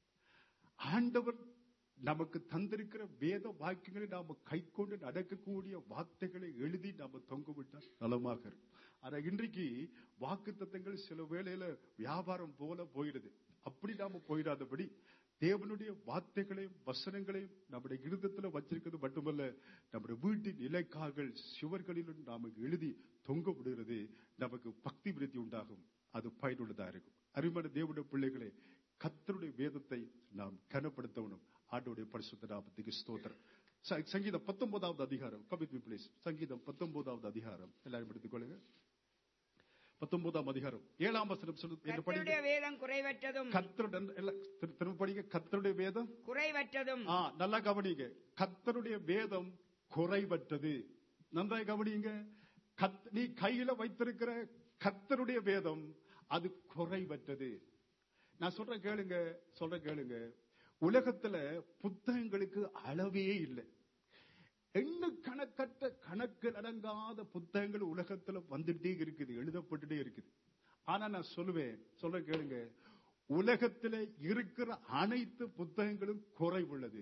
A: ஆண்டவர் நமக்கு தந்திருக்கிற வேத வாக்கியங்களை நாம கை கொண்டு நடக்கக்கூடிய வார்த்தைகளை எழுதி நாம தொங்க விட்டால் நலமாக இருக்கும் ஆனா இன்றைக்கு வாக்குத்தத்தங்கள் சில வேளையில வியாபாரம் போல போயிடுது அப்படி நாம போயிடாதபடி தேவனுடைய வார்த்தைகளையும் வசனங்களையும் நம்முடைய இருதத்துல வச்சிருக்கிறது மட்டுமல்ல நம்முடைய வீட்டின் இலைக்கால்கள் சுவர்களிலும் நாம எழுதி தொங்க விடுகிறது நமக்கு பக்தி விருத்தி உண்டாகும் அது பயனுள்ளதா இருக்கும் அருமையான தேவனுடைய பிள்ளைகளே கத்தருடைய வேதத்தை நாம் கனப்படுத்தணும் ஆண்டோடைய பரிசுத்த நாமத்துக்கு ஸ்தோத்திரம் ச- சங்கீதம் பத்தொன்பதாவது அதிகாரம் கமிட் மீ ப்ளீஸ் சங்கீதம் பத்தொன்பதாவது அதிகாரம் எல்லாரும் எடுத்துக்கொள்ளுங்க பத்தொன்பதாம் அதிகாரம் ஏழாம் வசனம் சொல்லு என்ன
B: கர்த்தருடைய
A: படிங்க
B: வேதம் குறைவற்றதும்
A: கத்தருடைய எல்லாம் திரு- திரும்ப படிங்க கத்தருடைய வேதம்
B: குறைவற்றதும்
A: ஆ நல்லா கவனிங்க கத்தருடைய வேதம் குறைவற்றது நன்றாய் கவனிங்க கத் நீ கையில வைத்திருக்கிற கத்தருடைய வேதம் அது குறைவற்றது நான் சொல்றேன் கேளுங்க சொல்றேன் கேளுங்க உலகத்துல புத்தகங்களுக்கு அளவே இல்லை எண்ணு கணக்கற்ற கணக்கு அடங்காத புத்தகங்கள் உலகத்துல வந்துட்டே இருக்குது எழுதப்பட்டுட்டே இருக்குது ஆனா நான் சொல்லுவேன் சொல்ற கேளுங்க உலகத்துல இருக்கிற அனைத்து புத்தகங்களும் குறைவுள்ளது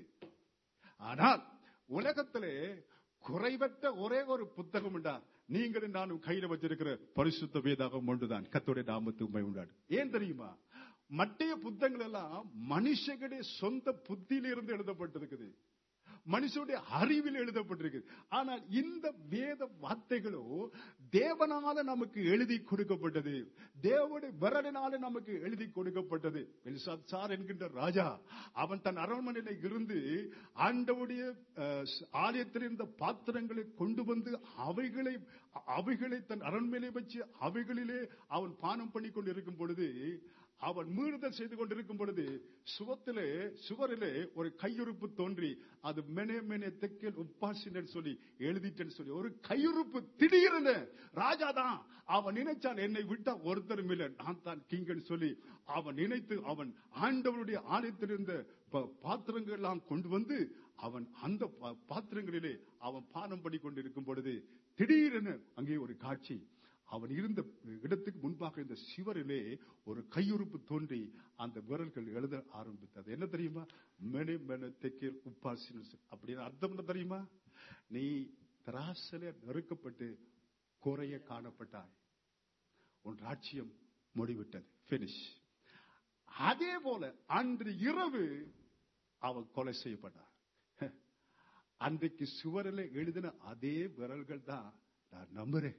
A: ஆனால் உலகத்திலே குறைவற்ற ஒரே ஒரு புத்தகம் உண்டா நீங்களும் நானும் கையில வச்சிருக்கிற பரிசுத்த வேதாகம் ஒன்றுதான் கத்தோடைய நாமத்து உண்மை உண்டாடு ஏன் தெரியுமா மற்றைய புத்தகங்கள் எல்லாம் மனுஷனுடைய சொந்த புத்தியிலிருந்து எழுதப்பட்டிருக்குது மனுஷனுடைய அறிவில் எழுதப்பட்டிருக்கு ஆனால் இந்த வேத வார்த்தைகளோ தேவனால நமக்கு எழுதி கொடுக்கப்பட்டது தேவனுடைய விரலினால நமக்கு எழுதி கொடுக்கப்பட்டது பெல்சாத் சார் என்கின்ற ராஜா அவன் தன் அரண்மனையில இருந்து ஆண்டவுடைய அஹ், ஆலயத்தில் இருந்த பாத்திரங்களை கொண்டு வந்து அவைகளை அவைகளை தன் அரண்மனையிலே வச்சு அவைகளிலே அவன் பானம் பண்ணி கொண்டு இருக்கும் பொழுது அவன் மீறுதல் செய்து கொண்டிருக்கும் பொழுது சுவத்திலே சுவரிலே ஒரு கையுறுப்பு தோன்றி அது மெனே மெனே தெக்கல் உப்பாசின்னு சொல்லி எழுதிட்டேன்னு சொல்லி ஒரு கையுறுப்பு திடீர்னு ராஜா தான் அவன் நினைச்சான் என்னை விட்டா ஒருத்தரும் இல்லை நான் தான் கிங்கன்னு சொல்லி அவன் நினைத்து அவன் ஆண்டவனுடைய ஆலயத்திலிருந்த ப- பாத்திரங்கள் எல்லாம் கொண்டு வந்து அவன் அந்த பா- பாத்திரங்களிலே அவன் பானம் பண்ணி கொண்டிருக்கும் பொழுது திடீரென அங்கே ஒரு காட்சி அவன் இருந்த இடத்துக்கு முன்பாக இந்த சிவரிலே ஒரு கையுறுப்பு தோன்றி அந்த விரல்கள் எழுத ஆரம்பித்தது என்ன தெரியுமா மெனே மென தெக்கேல் உப்பாசின்னு சொல்லி. அப்படின்னு அர்த்தம் என்ன தெரியுமா நீ திராசல நெருக்கப்பட்டு குறைய காணப்பட்டாய் உன் ராட்சியம் முடிவிட்டது பினிஷ் அதே போல அன்று இரவு அவன் கொலை செய்யப்பட்டான் அன்றைக்கு சுவரில் எழுதின அதே விரல்கள் தான் நான் நம்புறேன்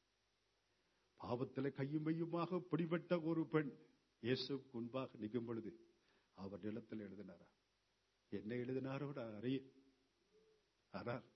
A: பாவத்திலே கையும் மையுமாக பிடிபட்ட ஒரு பெண் இயேசு முன்பாக நிற்கும் பொழுது அவர் நிலத்தில் எழுதினாரா என்ன எழுதினாரோட அறிய ஆனால்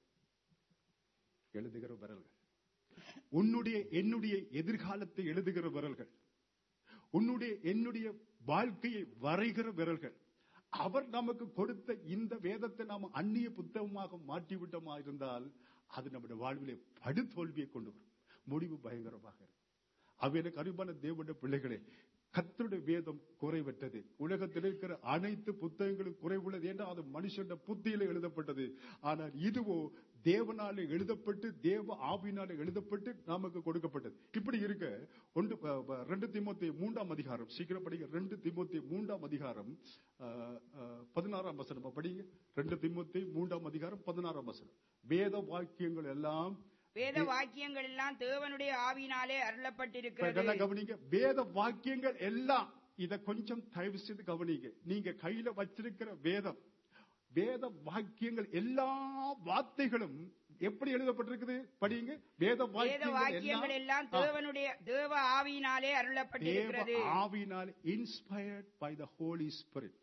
A: எழுதுகிற விரல்கள் உன்னுடைய என்னுடைய எதிர்காலத்தை எழுதுகிற விரல்கள் உன்னுடைய என்னுடைய வாழ்க்கையை வரைகிற விரல்கள் அவர் நமக்கு கொடுத்த இந்த வேதத்தை நாம் அந்நிய புத்தகமாக மாற்றிவிட்டோமா இருந்தால் அது நம்முடைய வாழ்விலே படுதோல்வியை கொண்டு வரும் முடிவு பயங்கரமாக இருக்கும் அவ எனக்கு அருமையான தேவனுடைய பிள்ளைகளே கர்த்தருடைய வேதம் குறைவற்றது உலகத்தில் இருக்கிற அனைத்து புத்தகங்களும் குறைவுள்ளது என்றால் அது மனுஷன் புத்தியில எழுதப்பட்டது ஆனால் இதுவோ தேவனாலே எழுதப்பட்டு தேவ ஆவினாலே எழுதப்பட்டு நமக்கு கொடுக்கப்பட்டது இப்படி இருக்க ஒன்று ப- ப- ரெண்டு திமுத்தி மூன்றாம் அதிகாரம் சீக்கிரம் படிங்க ரெண்டு திமுத்தி மூன்றாம் அதிகாரம் அஹ், அஹ், பதினாறாம் வசனம் படிங்க ரெண்டு திமுத்தி மூன்றாம் அதிகாரம் பதினாறாம் வசனம் வேத வாக்கியங்கள் எல்லாம்
B: வேத வாக்கியங்கள் எல்லாம் தேவனுடைய ஆவியினாலே அருளப்பட்டிருக்கிறது
A: நல்லா கவனிங்க வேத வாக்கியங்கள் எல்லாம் இத கொஞ்சம் தயவு செய்து கவனிங்க நீங்க கையில வச்சிருக்கிற வேதம் வேத வாக்கியங்கள் எல்லா வார்த்தைகளும் எப்படி எழுதப்பட்டிருக்குது படிங்க வேத
B: வேத வாக்கியங்கள்
A: வாக்கியங்கள்
B: எல்லாம்
A: எல்லாம்
B: தேவனுடைய தேவ ஆவியினாலே
A: தேவ
B: அருளப்பட்டிருக்கிறது
A: ஆவினால் inspired by the holy spirit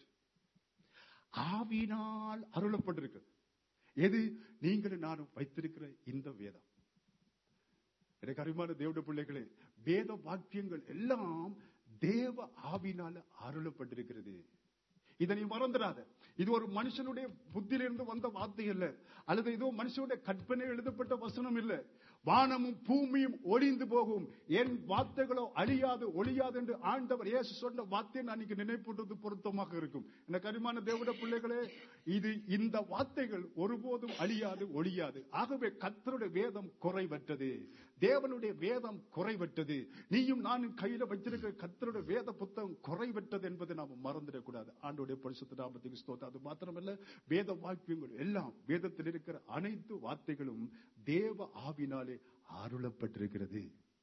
A: ஆவினால் அருளப்பட்டிருக்கிறது எது நீங்களும் நானும் வைத்திருக்கிற இந்த வேதம் எனக்கு அருமையான தேவட பிள்ளைகளே வேத வாக்கியங்கள் எல்லாம் தேவ ஆவினால அருளப்பட்டிருக்கிறது இதை நீ மறந்துடாத இது ஒரு மனுஷனுடைய புத்தியிலிருந்து வந்த வார்த்தை இல்ல அல்லது இதோ மனுஷனுடைய கற்பனை எழுதப்பட்ட வசனம் இல்ல வானமும் பூமியும் ஒளிந்து போகும் என் வார்த்தைகளோ அழியாது ஒளியாது என்று ஆண்டவர் இயேசு சொன்ன வார்த்தையை நான் இன்னைக்கு நினைப்பூட்டுவது பொருத்தமாக இருக்கும் எனக்கு அருமையான தேவட பிள்ளைகளே இது இந்த வார்த்தைகள் ஒருபோதும் அழியாது ஒளியாது ஆகவே கர்த்தருடைய வேதம் குறைவற்றது தேவனுடைய வேதம் குறைவற்றது நீயும் நானும் கையில வச்சிருக்கிற கர்த்தருடைய வேத புத்தகம் குறைவற்றது என்பதை நாம் மறந்துடக்கூடாது ஆண்டோடைய பரிசுத்த நாமத்துக்கு ஸ்தோத்திரம் அது மாத்திரமல்ல வேத வாக்கியங்கள் எல்லாம் வேதத்தில் இருக்கிற அனைத்து வார்த்தைகளும் தேவ ஆவினாலே அருளப்பட்டிருக்கிறது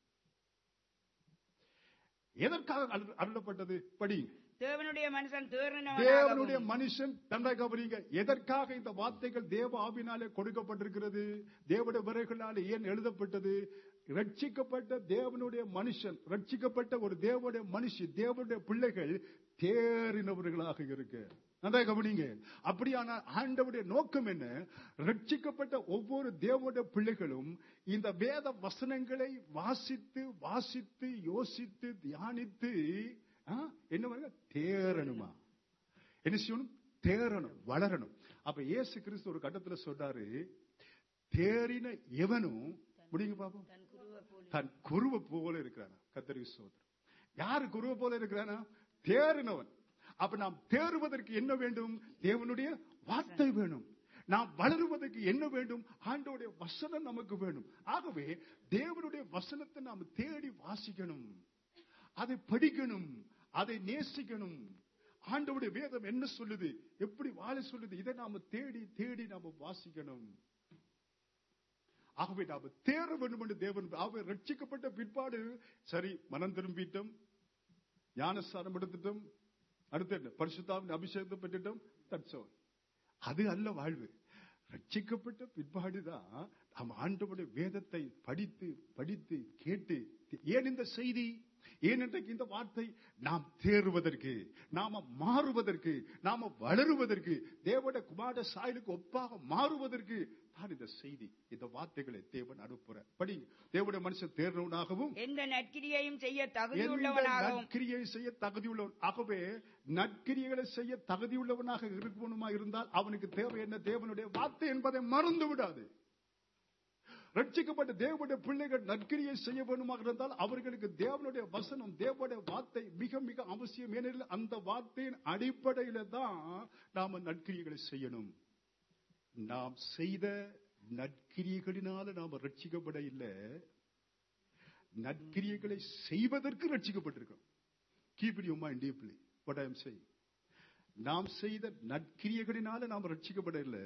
A: எதற்காக அருள்- அருளப்பட்டது படி
B: தேவனுடைய மனுஷன்
A: தேவனுடைய
B: தேர்ந்தவனாகவும்
A: மனுஷன் தன்னை கவனிங்க எதற்காக இந்த வார்த்தைகள் தேவ ஆவினாலே கொடுக்கப்பட்டிருக்கிறது தேவனுடைய விரைகளாலே ஏன் எழுதப்பட்டது ரட்சிக்கப்பட்ட தேவனுடைய மனுஷன் ரட்சிக்கப்பட்ட ஒரு தேவனுடைய மனுஷி தேவனுடைய பிள்ளைகள் தேறினவர்களாக இருக்க நன்றாக கவனிங்க அப்படியான ஆண்டவுடைய நோக்கம் என்ன ரட்சிக்கப்பட்ட ஒவ்வொரு தேவனுடைய பிள்ளைகளும் இந்த வேத வசனங்களை வாசித்து வாசித்து யோசித்து தியானித்து ஆ, என்ன பண்ணுங்க தேறணுமா என்ன செய்யணும் தேறணும் வளரணும் அப்ப இயேசு கிறிஸ்து ஒரு கட்டத்துல சொல்றாரு தேறின எவனும் முடிங்க பாப்போம்
B: தன் குருவை போல
A: தன் குருவை போல இருக்கிறானா கத்தரி சோதரம் யாரு குருவை போல இருக்கிறானா தேறினவன் அப்ப நாம் தேறுவதற்கு என்ன வேண்டும் தேவனுடைய வார்த்தை வேணும் நாம் வளருவதற்கு என்ன வேண்டும் ஆண்டோடைய வசனம் நமக்கு வேணும் ஆகவே தேவனுடைய வசனத்தை நாம் தேடி வாசிக்கணும் அதை படிக்கணும் அதை நேசிக்கணும் ஆண்டவுடைய வேதம் என்ன சொல்லுது எப்படி வாழ சொல்லுது இதை நாம தேடி தேடி நாம வாசிக்கணும் ஆகவே நாம தேர வேண்டும் என்று தேவன் ஆகவே ரட்சிக்கப்பட்ட பிற்பாடு சரி மனம் திரும்பிட்டோம் ஞானஸ்தானம் எடுத்துட்டோம் அடுத்து என்ன பரிசுத்தாவின் அபிஷேகத்தை பெற்றுட்டோம் தட்ஸ் all. அது அல்ல வாழ்வு ரட்சிக்கப்பட்ட பிற்பாடுதான் நாம் ஆண்டவருடைய வேதத்தை படித்து படித்து கேட்டு ஏன் இந்த செய்தி ஏன் இன்றைக்கு இந்த வார்த்தை நாம் தேறுவதற்கு நாம மாறுவதற்கு நாம வளருவதற்கு தேவட குமார சாயலுக்கு ஒப்பாக மாறுவதற்கு அதுதான் இந்த செய்தி இந்த வார்த்தைகளை தேவன் அனுப்புற படி தேவனுடைய மனுஷன் தேர்ந்தவனாகவும்
B: எந்த நற்கிரியையும் செய்ய
A: எந்த
B: தகுதியுள்ளவனாகவும்
A: நற்கிரியை செய்ய தகுதியுள்ளவன் ஆகவே நற்கிரியைகளை செய்ய தகுதியுள்ளவனாக இருக்கணுமா இருந்தால் அவனுக்கு தேவை என்ன தேவனுடைய வார்த்தை என்பதை மறந்து விடாது ரட்சிக்கப்பட்ட தேவனுடைய பிள்ளைகள் நற்கிரியை செய்ய வேண்டுமாக இருந்தால் அவர்களுக்கு தேவனுடைய வசனம் தேவனுடைய வார்த்தை மிக மிக அவசியம் ஏனெனில் அந்த வார்த்தையின் அடிப்படையில தான் நாம நற்கிரியைகளை செய்யணும் நாம் செய்த நற்கிரியைகளினால நாம ரட்சிக்கப்பட இல்லை நற்கிரியைகளை செய்வதற்கு ரட்சிக்கப்பட்டிருக்கோம் keep it you mind deeply what I am saying நாம் செய்த நற்கிரியைகளினால நாம் ரட்சிக்கப்பட இல்லை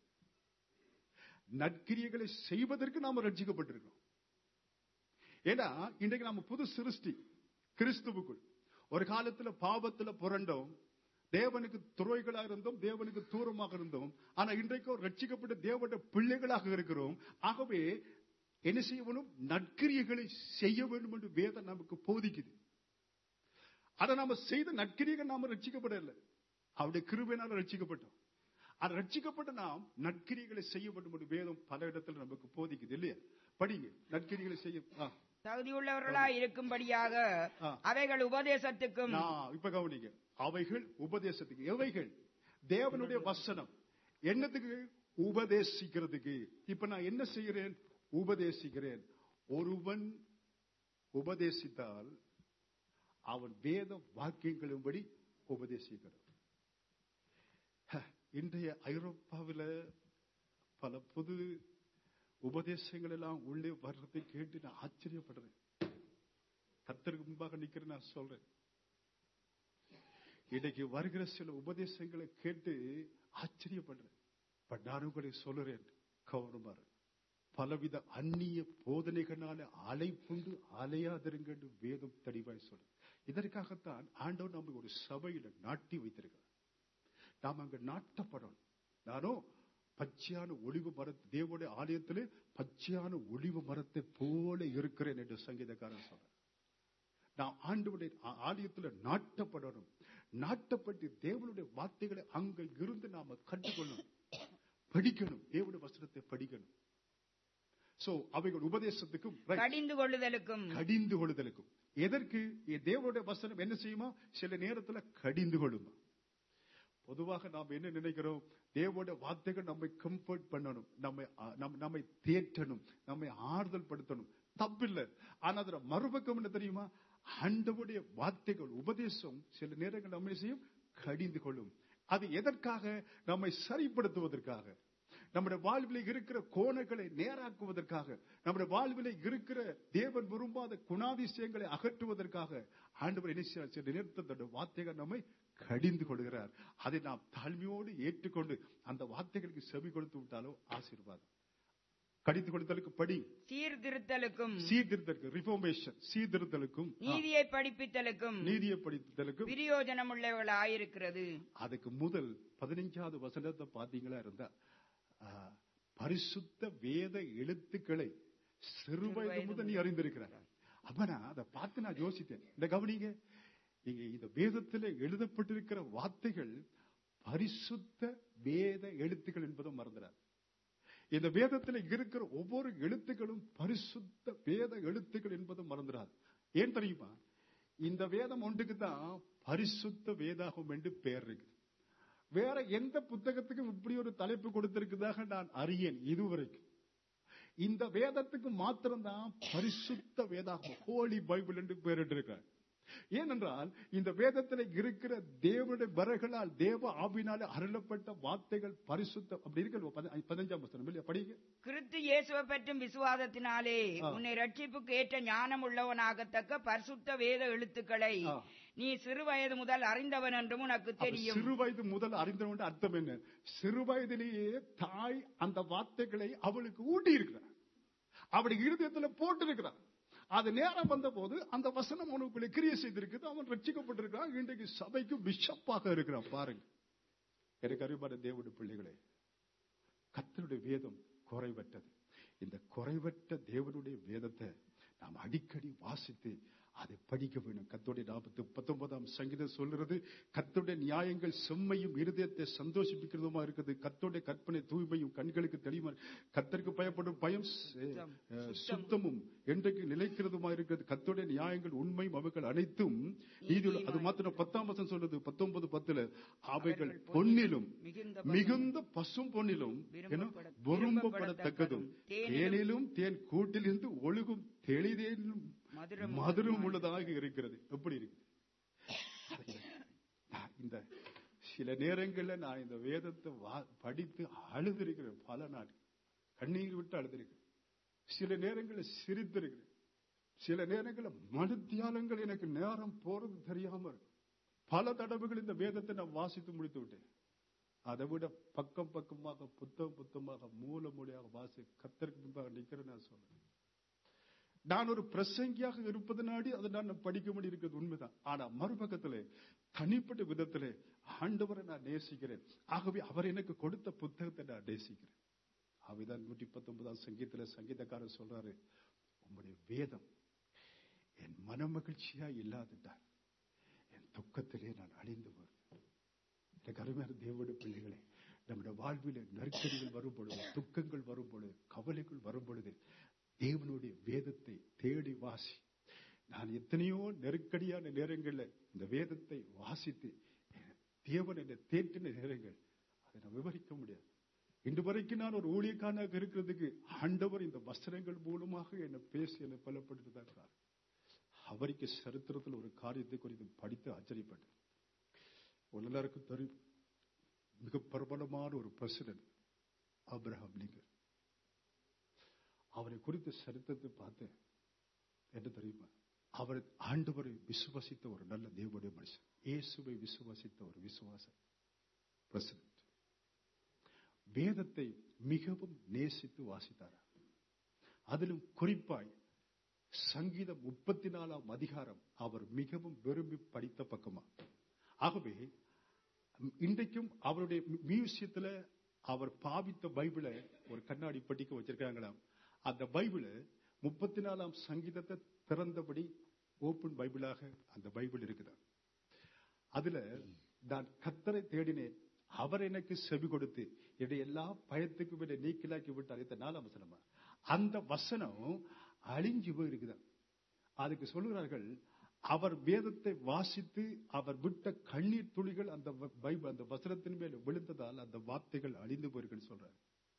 A: நற்கிரியைகளை செய்வதற்கு நாம ரட்சிக்கப்பட்டிருக்கோம் ஏன்னா இன்றைக்கு நாம புது சிருஷ்டி கிறிஸ்துவுக்குள் ஒரு காலத்துல பாவத்துல புரண்டோம் தேவனுக்கு துறைகளா இருந்தோம் தேவனுக்கு தூரமாக இருந்தோம் ஆனா இன்றைக்கு ரட்சிக்கப்பட்ட தேவனுடைய பிள்ளைகளாக இருக்கிறோம் ஆகவே என்ன செய்ய வேணும் நற்கிரியைகளை செய்ய வேண்டும் என்று வேதம் நமக்கு போதிக்குது அதை நாம செய்த நற்கிரியைகள் நாம ரட்சிக்கப்படவில்லை அவருடைய கிருபையினால ரட்சிக்கப்பட்டோம் அது ரட்சிக்கப்பட்ட நாம் நற்கிரிகளை செய்ய வேண்டும் என்று வேதம் பல இடத்துல நமக்கு போதிக்குது இல்லையா படிங்க நற்கிரிகளை செய்ய ஆ,
B: தகுதியுள்ளவர்களாய் இருக்கும்படியாக
A: ஆ.
B: அவைகள் உபதேசத்துக்கும்
A: நான் இப்ப கவனிங்க அவைகள் உபதேசத்துக்கு எவைகள் தேவனுடைய வசனம் என்னத்துக்கு உபதேசிக்கிறதுக்கு இப்ப நான் என்ன செய்கிறேன் உபதேசிக்கிறேன் ஒருவன் உபதேசித்தால் அவன் வேத வாக்கியங்களின்படி உபதேசிக்கிறான் ஹ, இன்றைய ஐரோப்பாவில பல புது உபதேசங்கள் எல்லாம் உள்ளே வர்றதை கேட்டு நான் ஆச்சரியப்படுறேன் கத்தருக்கு முன்பாக நிக்கிறேன் நான் சொல்றேன் இன்னைக்கு வருகிற சில உபதேசங்களை கேட்டு ஆச்சரியப்படுறேன் பட் நான் உங்களை சொல்லுறேன் கவனமாறு பலவித அந்நிய போதனைகளால அலைப்புண்டு அலையாதிருங்க என்று வேதம் தெளிவாய் சொல்லு இதற்காகத்தான் ஆண்டவர் நம்ம ஒரு சபையில நாட்டி வைத்திருக்கிறார் நாம் அங்க நாட்டப்படணும் நானோ பச்சையான ஒளிவு மரத்து தேவனுடைய ஆலயத்திலே பச்சையான ஒளிவு மரத்தை போல இருக்கிறேன் என்று சங்கீதக்காரன் சொல்றார் நாம் ஆண்டவருடைய ஆ- ஆலயத்துல நாட்டப்படணும் நாட்டப்பட்டு தேவனுடைய வார்த்தைகளை அங்க இருந்து நாம கற்றுக்கொள்ளணும் படிக்கணும் தேவனுடைய வசனத்தை படிக்கணும் சோ அவைகள் உபதேசத்துக்கும் right.
B: கடிந்து கொள்ளுதலுக்கும்
A: கடிந்து கொள்ளுதலுக்கும் எதற்கு இ- தேவனுடைய வசனம் என்ன செய்யுமா சில நேரத்துல கடிந்து கொள்ளுமா பொதுவாக நாம் என்ன நினைக்கிறோம் தேவனுடைய வார்த்தைகள் நம்மை கம்ஃபர்ட் பண்ணணும் நம்மை ஆ, நம்- நம்மை தேற்றணும் நம்மை ஆறுதல் படுத்தணும் தப்பில்லை ஆனா அதுல மறுபக்கம் என்ன தெரியுமா ஆண்டவருடைய வார்த்தைகள் உபதேசம் சில நேரங்கள் நம்மை செய்யும் கடிந்து கொள்ளும் அது எதற்காக நம்மை சரிப்படுத்துவதற்காக நம்முடைய வாழ்வில் இருக்கிற கோணங்களை நேராக்குவதற்காக நம்முடைய வாழ்வில் இருக்கிற தேவன் விரும்பாத குணாதிசயங்களை அகற்றுவதற்காக ஆண்டவர் என்ன செய்கிறார்? சில நேரத்தில் தன்னுடைய வார்த்தைகள் நம்மை கடிந்து கொள்கிறார் அதை நாம் தாழ்மையோடு ஏற்றுக்கொண்டு அந்த வார்த்தைகளுக்கு செவி கொடுத்து விட்டாலோ ஆசீர்வாதம் கடிந்து கொடுத்தலுக்கு படி
B: சீர்திருத்தலுக்கும்
A: சீர்திருத்தலுக்கு ரிஃபார்மேஷன் சீர்திருத்தலுக்கும் ஆ,
B: நீதியை படிப்பித்தலுக்கும்
A: நீதியை படித்தலுக்கும்
B: பிரயோஜனமுள்ளவர்களாயிருக்கிறது
A: அதுக்கு முதல் பதினைஞ்சாவது வசனத்தை பாத்தீங்களா இருந்தா ஆ, பரிசுத்த வேத எழுத்துக்களை சிறு வயது முதல் நீ அறிந்திருக்கிறார் அப்ப நான் அதை பார்த்து நான் யோசித்தேன் இந்த கவனிங்க நீங்க இந்த வேதத்துல எழுதப்பட்டிருக்கிற வார்த்தைகள் பரிசுத்த வேத எழுத்துக்கள் என்பதை மறந்துடாது இந்த வேதத்துல இருக்கிற ஒவ்வொரு எழுத்துக்களும் பரிசுத்த வேத எழுத்துக்கள் என்பதை மறந்துடாது ஏன் தெரியுமா இந்த வேதம் ஒன்றுக்கு தான் பரிசுத்த வேதாகம் என்று பெயர் இருக்கு வேற எந்த புத்தகத்துக்கும் இப்படி ஒரு தலைப்பு கொடுத்திருக்கிறதாக நான் அறியேன் இதுவரைக்கும் இந்த வேதத்துக்கு மாத்திரம்தான் பரிசுத்த வேதாகம் ஹோலி பைபிள் என்று பெயரிட்டிருக்கிறார் ஏனென்றால் இந்த வேதத்தில் இருக்கிற தேவனுடைய வரகளால் தேவ ஆவினாலே அருளப்பட்ட வார்த்தைகள் பரிசுத்த அப்படி இருக்கு பதினஞ்சாம் வசனம் இல்லையா படிங்க
B: கிறிஸ்து இயேசுவை பற்றும் விசுவாசத்தினாலே
A: ஆ.
B: உன்னை ரட்சிப்புக்கு ஏற்ற ஞானம் உள்ளவனாகத்தக்க பரிசுத்த வேத எழுத்துக்களை
A: ஆ.
B: நீ சிறு வயது முதல் அறிந்தவன் என்றும் உனக்கு
A: அப்ப
B: தெரியும்
A: சிறு வயது முதல் அறிந்தவன் அர்த்தம் என்ன சிறு வயதிலேயே தாய் அந்த வார்த்தைகளை அவளுக்கு ஊட்டி இருக்கிறார் அவளுடைய இருதயத்துல போட்டு இருக்கிறார் அது நேரம் வந்த போது அந்த வசனம் அவனுக்குள்ள கிரியை செய்திருக்குது அவன் ரட்சிக்கப்பட்டிருக்கிறான் இன்றைக்கு சபைக்கு பிஷப்பாக இருக்கிறான் பாருங்க எனக்கு அறிவான தேவனுடைய பிள்ளைகளே கர்த்தருடைய வேதம் குறைவற்றது இந்த குறைவற்ற தேவனுடைய வேதத்தை நாம் அடிக்கடி வாசித்து அதை படிக்க வேணும் கத்தோடைய நாற்பத்தி பத்தொன்பதாம் சங்கீதம் சொல்கிறது கத்தோடைய நியாயங்கள் செம்மையும் இருதயத்தை சந்தோஷிப்பிக்கிறதுமா இருக்குது கத்தோடைய கற்பனை தூய்மையும் கண்களுக்கு தெளிவா கத்தருக்கு பயப்படும் பயம் சே- அஹ், சுத்தமும் என்றைக்கு நிலைக்கிறதுமா இருக்கிறது கத்தோடைய நியாயங்கள் உண்மையும் அவைகள் அனைத்தும் நீதியுள்ள அது மாத்திரம் பத்தாம் வசனம் சொல்றது பத்தொன்பது பத்துல அவைகள் பொன்னிலும்
B: மிகுந்த
A: மிகுந்த பசும் பொன்னிலும் என்ன?
B: விரும்பப்பட-
A: விரும்பப்படத்தக்கதும் தேனிலும் தேன் கூட்டிலிருந்து ஒழுகும் தெளிதேனும்
B: மதுரம்
A: மதுரம் உள்ளதாக இருக்கிறது எப்படி இருக்கு நான் இந்த சில நேரங்கள்ல நான் இந்த வேதத்தை வா- படித்து அழுதிருக்கிறேன் பல நாள் கண்ணீர் விட்டு அழுதிருக்கிறேன் சில நேரங்களில் சிரித்திருக்கிறேன் சில நேரங்களில் மனுத்தியாலங்கள் எனக்கு நேரம் போறது தெரியாம இருக்கும் பல தடவைகள் இந்த வேதத்தை நான் வாசித்து முடித்து விட்டேன் அதை விட பக்கம் பக்கமாக புத்தம் புத்தமாக மூல மூலையாக வாசி கத்தருக்கு முன்பாக நிக்கிறேன் நான் சொல்றேன் நான் ஒரு பிரசங்கியாக இருப்பதனாடி அதை நான் படிக்க வேண்டி இருக்கிறது உண்மைதான் ஆனா மறுபக்கத்திலே தனிப்பட்ட விதத்திலே ஆண்டவரை நான் நேசிக்கிறேன் ஆகவே அவர் எனக்கு கொடுத்த புத்தகத்தை நான் நேசிக்கிறேன் அவைதான் நூற்றி பத்தொன்பதாம் சங்கீதத்துல சங்கீதக்காரர் சொல்றாரு உம்முடைய வேதம் என் மனமகிழ்ச்சியா இல்லாதுட்டார் என் துக்கத்திலே நான் அழிந்து வருவேன் எனக்கு அருமையான தேவனுடைய பிள்ளைகளே நம்முடைய வாழ்வில நெருக்கடிகள் வரும் பொழுது துக்கங்கள் வரும் பொழுது கவலைகள் வரும் பொழுது தேவனுடைய வேதத்தை தேடி வாசி நான் எத்தனையோ நெருக்கடியான நேரங்கள்ல இந்த வேதத்தை வாசித்து தேவன் என்னை தேற்றின நேரங்கள் அதை நான் விவரிக்க முடியாது இன்று வரைக்கும் நான் ஒரு ஊழியக்காரனாக இருக்கிறதுக்கு ஆண்டவர் இந்த வஸ்திரங்கள் மூலமாக என்னை பேசி என்னை பலப்படுத்தி தான் இருக்கிறார் அவருக்கு சரித்திரத்தில் ஒரு காரியத்தை குறித்து படித்து ஆச்சரியப்பட்டேன் ஒரு எல்லாருக்கும் தெரியும் மிக பிரபலமான ஒரு பிரசிடன்ட் அப்ரஹாம் லிங்கன் அவரை குறித்த சரித்திரத்தை பார்த்தேன் என்ன தெரியுமா அவர் ஆண்டவரை விசுவாசித்த ஒரு நல்ல தேவனுடைய மனுஷன் இயேசுவை விசுவாசித்த ஒரு விசுவாச பிரசிடன்ட் வேதத்தை மிகவும் நேசித்து வாசித்தார் அதிலும் குறிப்பாய் சங்கீதம் முப்பத்தி நாலாம் அதிகாரம் அவர் மிகவும் விரும்பி படித்த பக்கமா ஆகவே இன்றைக்கும் அவருடைய மியூசியத்துல அவர் பாவித்த பைபிளை ஒரு கண்ணாடி பட்டிக்க வச்சிருக்காங்களாம் அந்த பைபிளை முப்பத்தி நாலாம் சங்கீதத்தை திறந்தபடி ஓபன் பைபிளாக அந்த பைபிள் இருக்குதா அதுல நான் கத்தரை தேடினேன் அவர் எனக்கு செவி கொடுத்து என்னுடைய எல்லா பயத்துக்கும் என்னை நீக்கிலாக்கி விட்டார் இந்த நாலாம் வசனமா அந்த வசனம் அழிஞ்சு போயிருக்குதா அதுக்கு சொல்லுகிறார்கள் அவர் வேதத்தை வாசித்து அவர் விட்ட கண்ணீர் துளிகள் அந்த வ- பைபிள் அந்த வசனத்தின் மேல் விழுந்ததால் அந்த வார்த்தைகள் அழிந்து போயிருக்குன்னு சொல்றாரு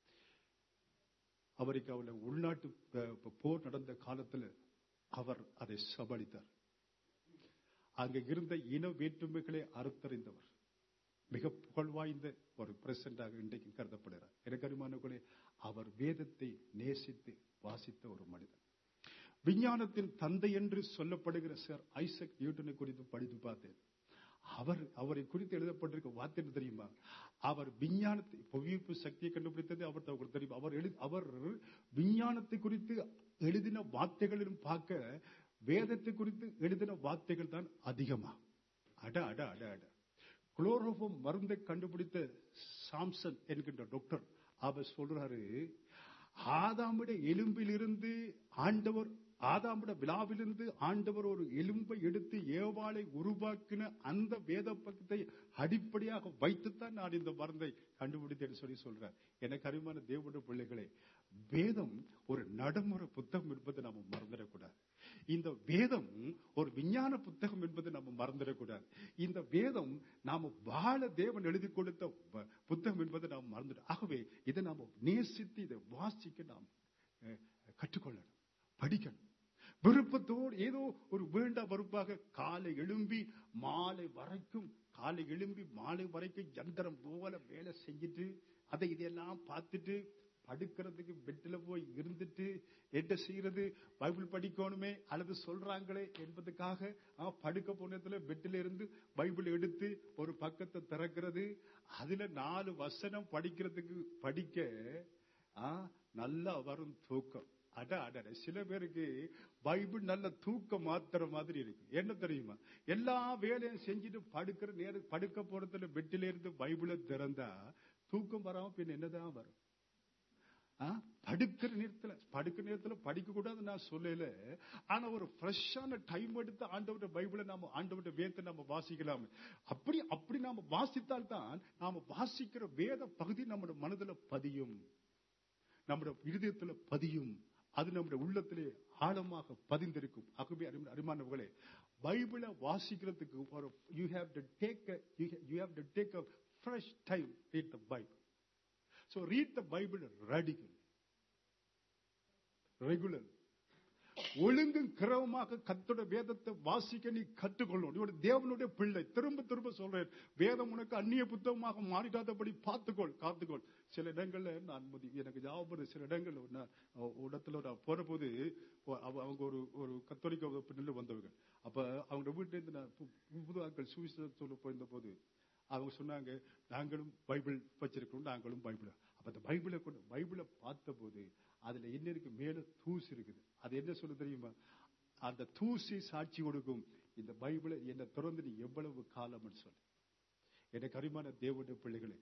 A: அவருக்கு அவள உள்நாட்டு ப- போர் நடந்த காலத்துல அவர் அதை சமாளித்தார் அங்க இருந்த இன வேற்றுமைகளை அறுத்தறிந்தவர் மிக புகழ்வாய்ந்த ஒரு பிரசிடண்டாக இன்றைக்கு கருதப்படுகிறார் எனக்கு அருமானங்களே அவர் வேதத்தை நேசித்து வாசித்த ஒரு மனிதன் விஞ்ஞானத்தின் தந்தை என்று சொல்லப்படுகிற சார் ஐசக் நியூட்டனை குறித்து படித்து பார்த்தேன் அவர் அவரை குறித்து எழுதப்பட்டிருக்க வார்த்தை என்ன தெரியுமா அவர் விஞ்ஞானத்தை புவியீர்ப்பு சக்தியை கண்டுபிடித்தது அவர் உங்களுக்கு தெரியும் அவர் எழுதி அவர் விஞ்ஞானத்தை குறித்து எழுதின வார்த்தைகளிலும் பார்க்க வேதத்தை குறித்து எழுதின வார்த்தைகள் தான் அதிகமா அட அட அட அட குளோரோஃபோம் மருந்தை கண்டுபிடித்த சாம்சன் என்கின்ற டாக்டர் அவர் சொல்றாரு ஆதாமுடைய எலும்பிலிருந்து ஆண்டவர் ஆதாமுட விழாவிலிருந்து ஆண்டவர் ஒரு எலும்பை எடுத்து ஏவாளை உருவாக்கின அந்த வேத பக்கத்தை அடிப்படையாக வைத்துத்தான் நான் இந்த மருந்தை கண்டுபிடித்தேன்னு சொல்லி சொல்றேன் எனக்கு அறிவான தேவனுடைய பிள்ளைகளே வேதம் ஒரு நடைமுறை புத்தகம் என்பதை நாம மறந்துடக்கூடாது இந்த வேதம் ஒரு விஞ்ஞான புத்தகம் என்பதை நம்ம மறந்துடக்கூடாது இந்த வேதம் நாம வாழ தேவன் எழுதி கொடுத்த வ- புத்தகம் என்பதை நாம் மறந்துடும் ஆகவே இதை நாம நேசித்து இதை வாசிக்க நாம் அஹ், கற்றுக்கொள்ளணும் படிக்கணும் விருப்பத்தோடு ஏதோ ஒரு வேண்டா வெறுப்பாக காலை எழும்பி மாலை வரைக்கும் காலை எழும்பி மாலை வரைக்கும் யந்திரம் போல வேலை செஞ்சுட்டு அதை இதெல்லாம் பார்த்துட்டு படுக்கிறதுக்கு பெட்டில் போய் இருந்துட்டு என்ன செய்யறது பைபிள் படிக்கணுமே அல்லது சொல்றாங்களே என்பதுக்காக ஆ, படுக்க போனதுல பெட்டில இருந்து பைபிள் எடுத்து ஒரு பக்கத்தை திறக்கிறது அதுல நாலு வசனம் படிக்கிறதுக்கு படிக்க ஆ, நல்லா வரும் தூக்கம் அட அட சில பேருக்கு பைபிள் நல்ல தூக்கம் மாத்திர மாதிரி இருக்கு என்ன தெரியுமா எல்லா வேலையும் செஞ்சுட்டு படுக்கிற நேரம் படுக்க போறதுல பெட்டில இருந்து பைபிளை திறந்தா தூக்கம் வராம பின் என்னதான் வரும் ஆ? படுக்கிற நேரத்துல படுக்கிற நேரத்துல படிக்க கூடாது நான் சொல்லல ஆனா ஒரு ஃப்ரெஷ்ஷான டைம் எடுத்து ஆண்டவருடைய பைபிளை நாம ஆண்டவருடைய வேதத்தை நாம வாசிக்கலாம் அப்படி அப்படி நாம வாசித்தால் தான் நாம வாசிக்கிற வேத பகுதி நம்முடைய மனதுல பதியும் நம்முடைய இருதயத்துல பதியும் அது நம்முடைய உள்ளத்திலே ஆழமாக பதிந்திருக்கும் ஆகவே அருமை- அருமையானவர்களே பைபிளை வாசிக்கிறதுக்கு ஒரு you have to take you have to take a fresh time read the Bible so read the Bible ரெடிகள் ரெகுலர் ஒழுங்கும் கிரமமாக கத்தோட வேதத்தை வாசிக்க நீ கற்றுக்கொள்ளணும் நீ ஒரு தேவனுடைய பிள்ளை திரும்ப திரும்ப சொல்றேன் வேதம் உனக்கு அந்நிய புத்தகமாக மாறிடாதபடி பார்த்துக்கொள் காத்துக்கொள் சில இடங்கள்ல நான் முதி- எனக்கு ஞாபகம் வருது, சில இடங்கள்ல ஒரு நான் ஒரு இடத்துல நான் போற போது அவ- அவங்க ஒரு ஒரு கத்தோலிக்க பின்னல வந்தவங்க அப்ப அவங்க வீட்டுல இருந்து நான் பு- புது ஆட்கள் சுவிசேஷம் சொல்ல போயிருந்த போது அவங்க சொன்னாங்க நாங்களும் பைபிள் வச்சிருக்கோம் நாங்களும் பைபிள் அப்ப அந்த பைபிளை கொண்டு பைபிளை பார்த்த போது அதுல என்ன இருக்கு மேல தூசு இருக்குது அது என்ன சொல்ல தெரியுமா அந்த தூசி சாட்சி கொடுக்கும் இந்த பைபிளை என்ன திறந்து நீ எவ்வளவு காலம்னு சொல்லி எனக்கு அருமையான தேவனுடைய பிள்ளைகளே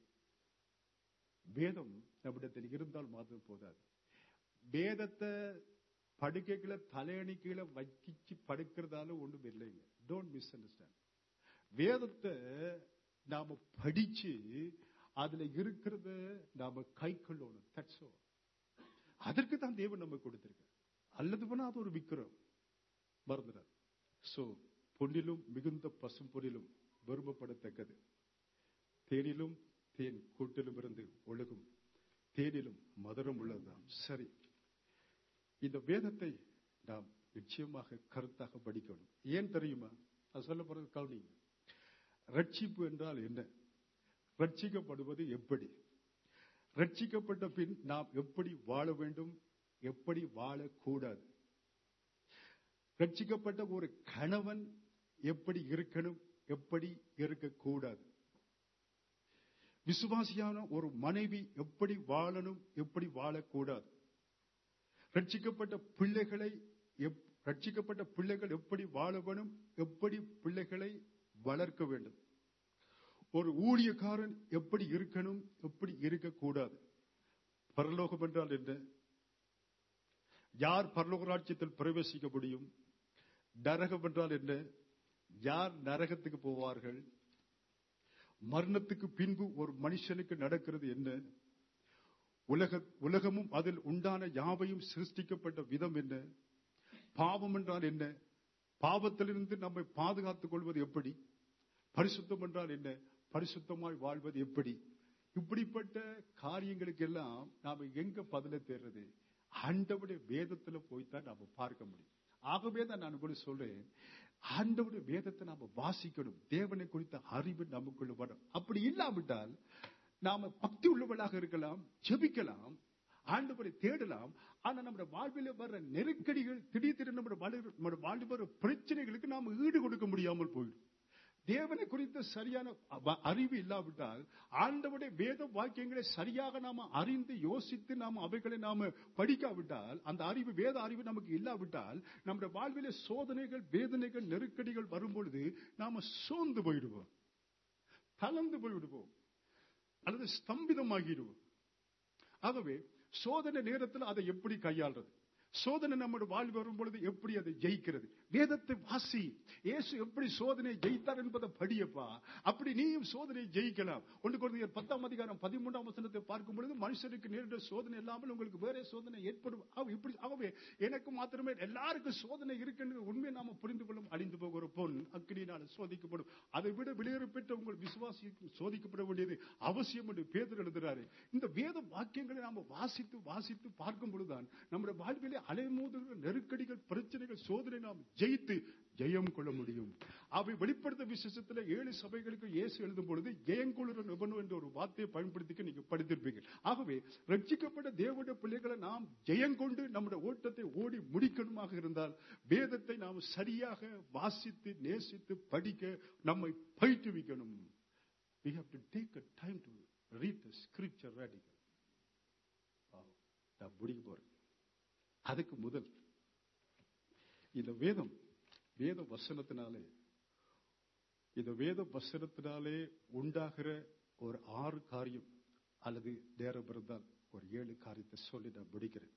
A: வேதம் நம்மிடத்தில் இருந்தால் மாத்திரம் போதாது வேதத்தை படுக்கைகளை தலையணி கீழே வச்சிச்சு படுக்கிறதால ஒண்ணும் இல்லைங்க டோன்ட் மிஸ் அண்டர்ஸ்டாண்ட் வேதத்தை நாம படிச்சு அதுல இருக்கிறத நாம கை கொள்ளணும் தட்ஸ் all. அதற்கு தான் தேவன் நம்ம கொடுத்திருக்க அல்லது போனா அது ஒரு விக்கிரம் மறந்துடாது சோ பொன்னிலும் மிகுந்த பசும் பொன்னிலும் விரும்பப்படத்தக்கது தேனிலும் தேன் கூட்டிலும் இருந்து ஒழுகும் தேனிலும் மதுரம் உள்ளதுதான் சரி இந்த வேதத்தை நாம் நிச்சயமாக கருத்தாக படிக்கணும் ஏன் தெரியுமா அது சொல்ல போறது கவனிங்க ரட்சிப்பு என்றால் என்ன ரட்சிக்கப்படுவது எப்படி ரட்சிக்கப்பட்ட பின் நாம் எப்படி வாழ வேண்டும் எப்படி வாழக்கூடாது ரட்சிக்கப்பட்ட ஒரு கணவன் எப்படி இருக்கணும் எப்படி இருக்கக்கூடாது விசுவாசியான ஒரு மனைவி எப்படி வாழணும் எப்படி வாழக்கூடாது ரட்சிக்கப்பட்ட பிள்ளைகளை எப்- ரட்சிக்கப்பட்ட பிள்ளைகள் எப்படி வாழ வேணும் எப்படி பிள்ளைகளை வளர்க்க வேண்டும் ஒரு ஊழியக்காரன் எப்படி இருக்கணும் எப்படி இருக்கக்கூடாது பரலோகம் என்றால் என்ன யார் பரலோக ராஜ்யத்தில் பிரவேசிக்க முடியும் நரகம் என்றால் என்ன யார் நரகத்துக்கு போவார்கள் மரணத்துக்கு பின்பு ஒரு மனுஷனுக்கு நடக்கிறது என்ன உலக உலகமும் அதில் உண்டான யாவையும் சிருஷ்டிக்கப்பட்ட விதம் என்ன பாவம் என்றால் என்ன பாவத்திலிருந்து நம்மை பாதுகாத்துக் கொள்வது எப்படி பரிசுத்தம் என்றால் என்ன பரிசுத்தமாய் வாழ்வது எப்படி இப்படிப்பட்ட காரியங்களுக்கு எல்லாம் நாம எங்க பதில தேர்றது ஆண்டவுடைய வேதத்துல போய்தான் நாம பார்க்க முடியும் ஆகவே தான் நான் கூட சொல்றேன் ஆண்டவுடைய வேதத்தை நாம வாசிக்கணும் தேவனை குறித்த அறிவு நமக்குள்ள வரும் அப்படி இல்லாவிட்டால் நாம பக்தி உள்ளவர்களாக இருக்கலாம் ஜெபிக்கலாம் ஆண்டவரை தேடலாம் ஆனா நம்ம வாழ்வில் வர்ற நெருக்கடிகள் திடீர் திடீர் நம்ம நம்ம வாழ்வில் வர பிரச்சனைகளுக்கு நாம ஈடு கொடுக்க முடியாமல் போயிடும் தேவனை குறித்த சரியான அவ- அறிவு இல்லாவிட்டால் ஆண்டவருடைய வேத வாக்கியங்களை சரியாக நாம அறிந்து யோசித்து நாம அவைகளை நாம படிக்காவிட்டால் அந்த அறிவு வேத அறிவு நமக்கு இல்லாவிட்டால் நம்முடைய வாழ்விலே சோதனைகள் வேதனைகள் நெருக்கடிகள் வரும் பொழுது நாம சோர்ந்து போயிடுவோம் தளர்ந்து போய்விடுவோம் அல்லது ஸ்தம்பிதமாகிடுவோம் ஆகவே சோதனை நேரத்தில் அதை எப்படி கையாள்றது சோதனை நம்முடைய வாழ்வு வரும் பொழுது எப்படி அதை ஜெயிக்கிறது வேதத்தை வாசி இயேசு எப்படி சோதனையை ஜெயித்தார் என்பதை படியப்பா அப்படி நீயும் சோதனையை ஜெயிக்கலாம் ஒன்று குழந்தையர் பத்தாம் அதிகாரம் பதிமூன்றாம் வசனத்தை பார்க்கும் பொழுது மனுஷனுக்கு நேரிட சோதனை இல்லாமல் உங்களுக்கு வேற சோதனை ஏற்படும் ஆக, இப்படி ஆகவே எனக்கு மாத்திரமே எல்லாருக்கும் சோதனை இருக்குன்னு உண்மையை நாம புரிந்து கொள்ளும் அழிந்து போகிற பொன் அக்கினியினால் சோதிக்கப்படும் அதை விட வெளியேற பெற்ற உங்கள் விசுவாசி சோதிக்கப்பட வேண்டியது அவசியம் என்று பேதர் எழுதுறாரு இந்த வேத வாக்கியங்களை நாம வாசித்து வாசித்து பார்க்கும் பொழுதுதான் நம்முடைய வாழ்விலே அலைமோதுகிற நெருக்கடிகள் பிரச்சனைகள் சோதனை நாம் ஜெயித்து ஜெயம் கொள்ள முடியும் அவை வெளிப்படுத்த விசேஷத்துல ஏழு சபைகளுக்கு இயேசு எழுதும் பொழுது ஜெயங்கொள்ளுற நிபுணர் என்ற ஒரு வார்த்தையை பயன்படுத்தி நீங்க படித்திருப்பீங்க ஆகவே ரட்சிக்கப்பட்ட தேவனுடைய பிள்ளைகளை நாம் ஜெயங்கொண்டு நம்முடைய ஓட்டத்தை ஓடி முடிக்கணுமாக இருந்தால் வேதத்தை நாம் சரியாக வாசித்து நேசித்து படிக்க நம்மை பயிற்றுவிக்கணும் we have to take a time to read the scripture radical wow. நான் முடிக்க போறேன் அதுக்கு முதல் இந்த வேதம் வேத வசனத்தினாலே இந்த வேத வசனத்தினாலே உண்டாகிற ஒரு ஆறு காரியம் அல்லது நேரம் இருந்தால் ஒரு ஏழு காரியத்தை சொல்லி நான் முடிக்கிறேன்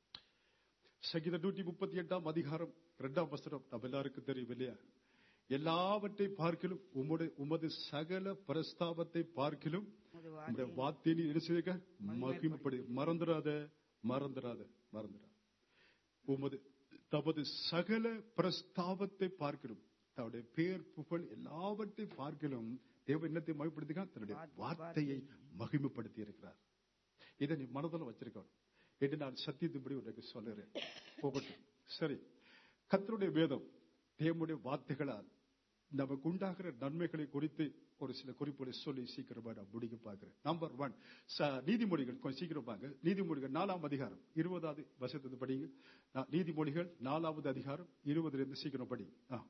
A: சங்கீத நூற்றி முப்பத்தி எட்டாம் அதிகாரம் இரண்டாம் வசனம் நம்ம எல்லாருக்கும் தெரியும் இல்லையா எல்லாவற்றை பார்க்கிலும் உமது உமது சகல பிரஸ்தாபத்தை பார்க்கிலும்
B: உமது
A: இந்த
B: வார்த்தை
A: வார்த்தையை என்ன செய்யுங்க மகிமைப்படு மறந்துடாத மறந்துடாத மறந்துடாத உமது தமது சகல பிரஸ்தாபத்தை பார்க்கிறோம் தன்னுடைய பேர் புகழ் எல்லாவற்றை பார்க்கிலும் தேவ என்னத்தை மகிமைப்படுத்திக்கிறார் தன்னுடைய
B: வார்த்தை-
A: வார்த்தையை மகிமைப்படுத்தி இருக்கிறார் இதை நீ மனதில் வச்சிருக்கணும் என்று நான் சத்தியத்தின்படி உனக்கு சொல்லுறேன் போகட்டும் சரி கர்த்தருடைய வேதம் தேவனுடைய வார்த்தைகளால் நமக்கு உண்டாகிற நன்மைகளை குறித்து ஒரு சில குறிப்புகளை சொல்லி சீக்கிரமா நான் முடிக்க பார்க்கிறேன் நம்பர் ஒன் நீதிமொழிகள் கொஞ்சம் சீக்கிரம் பாங்க நீதிமொழிகள் நாலாம் அதிகாரம் இருபதாவது வசத்து படிங்க நான் நீதிமொழிகள் நாலாவது அதிகாரம் இருபதுல இருந்து சீக்கிரம் படி ஆ.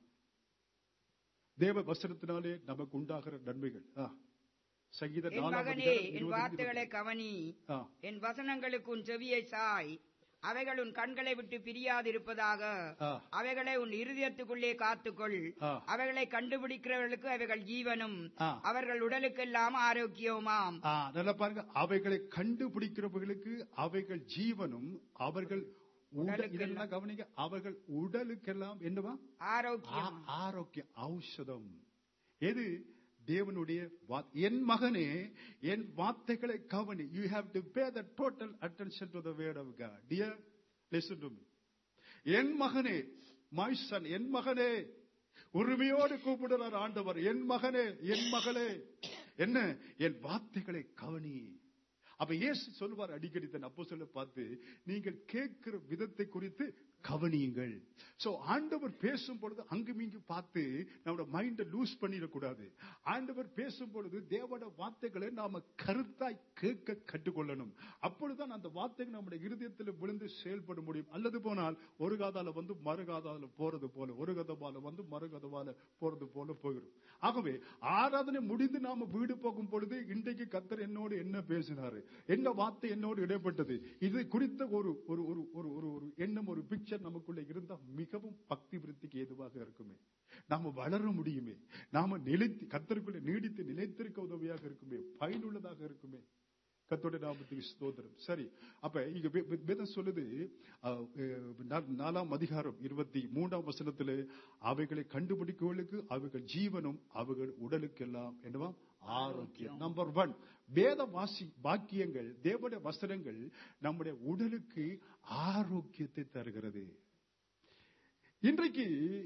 A: தேவ வசனத்தினாலே நமக்கு உண்டாகிற நன்மைகள் ஆ. சங்கீத
B: என்
A: நாலாம்
B: மகனே
A: அதிகாரம்
B: என்
A: இருபது
B: வார்த்தைகளை கவனி
A: ஆ.
B: என் வசனங்களுக்கு உன் செவியை சாய் அவைகள் உன் கண்களை விட்டு பிரியாதிருப்பதாக
A: ஆ.
B: அவைகளை உன் இருதயத்துக்குள்ளே காத்துக்கொள்
A: ஆ.
B: அவைகளை கண்டுபிடிக்கிறவர்களுக்கு அவைகள் ஜீவனும்
A: ஆ.
B: அவர்கள் உடலுக்கெல்லாம் ஆரோக்கியவுமாம்
A: ஆ, நல்லா பாருங்க அவைகளை கண்டுபிடிக்கிறவர்களுக்கு அவைகள் ஜீவனும் அவர்கள் உட-
B: உடலுக்கெல்லாம்.
A: இதெல்லாம் கவனிங்க அவர்கள் உடலுக்கெல்லாம் என்னவா
B: ஆரோக்கியம்
A: ஆ- ஆரோக்கிய ஔஷதம் எது தேவனுடைய வா- என் மகனே என் வார்த்தைகளை கவனி you have to pay the total attention to the word of God dear listen to me என் மகனே மை சன் என் மகனே உரிமையோடு கூப்பிடுறார் ஆண்டவர் என் மகனே என் மகளே என்ன என் வார்த்தைகளை கவனி அப்ப இயேசு சொல்லுவார் அடிக்கடி தன் அப்போ சொல்ல பார்த்து நீங்கள் கேட்கிற விதத்தை குறித்து கவனியுங்கள் சோ ஆண்டவர் பேசும் பொழுது அங்கும் இங்கு பார்த்து நம்மளோட மைண்ட லூஸ் பண்ணிடக்கூடாது ஆண்டவர் பேசும் பொழுது தேவட வார்த்தைகளை நாம கருத்தாய் கேட்க கற்றுக்கொள்ளணும் அப்பொழுதுதான் அந்த வார்த்தைகள் நம்முடைய இருதயத்தில் விழுந்து செயல்பட முடியும் அல்லது போனால் ஒரு காதால வந்து மறு காதால போறது போல ஒரு கதவால வந்து மறு கதவால போறது போல போயிடும் ஆகவே ஆராதனை முடிந்து நாம வீடு போகும் பொழுது இன்றைக்கு கத்தர் என்னோடு என்ன பேசினாரு என்ன வார்த்தை என்னோடு இடைப்பட்டது இது குறித்த ஒரு ஒரு ஒரு ஒரு ஒரு ஒரு எண்ணம் ஒரு பிக்சர் நமக்குள்ள இருந்தா மிகவும் பக்தி விருத்திக்கு ஏதுவாக இருக்குமே நாம வளர முடியுமே நாம நிலைத்து கத்தருக்குள்ள நீடித்து நிலைத்திருக்க உதவியாக இருக்குமே பயனுள்ளதாக இருக்குமே கத்தோட நாமத்துக்கு ஸ்தோத்திரம் சரி அப்ப இங்க வே- வே- வேதம் சொல்லுது அஹ், அஹ், நா- நாலாம் அதிகாரம் இருபத்தி மூன்றாம் வசனத்துல அவைகளை கண்டுபிடிக்கவர்களுக்கு அவைகள் ஜீவனும் அவைகள் உடலுக்கெல்லாம் என்னவா ஆரோக்கியம் நம்பர் ஒன் வேத வாசி வாக்கியங்கள் தேவனுடைய வசனங்கள் நம்முடைய உடலுக்கு ஆரோக்கியத்தை தருகிறது இன்றைக்கு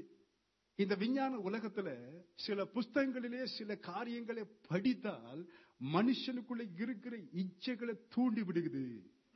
A: இந்த விஞ்ஞான உலகத்துல சில புஸ்தகங்களிலே சில காரியங்களை படித்தால் மனுஷனுக்குள்ள இருக்கிற இச்சைகளை தூண்டி விடுகிறது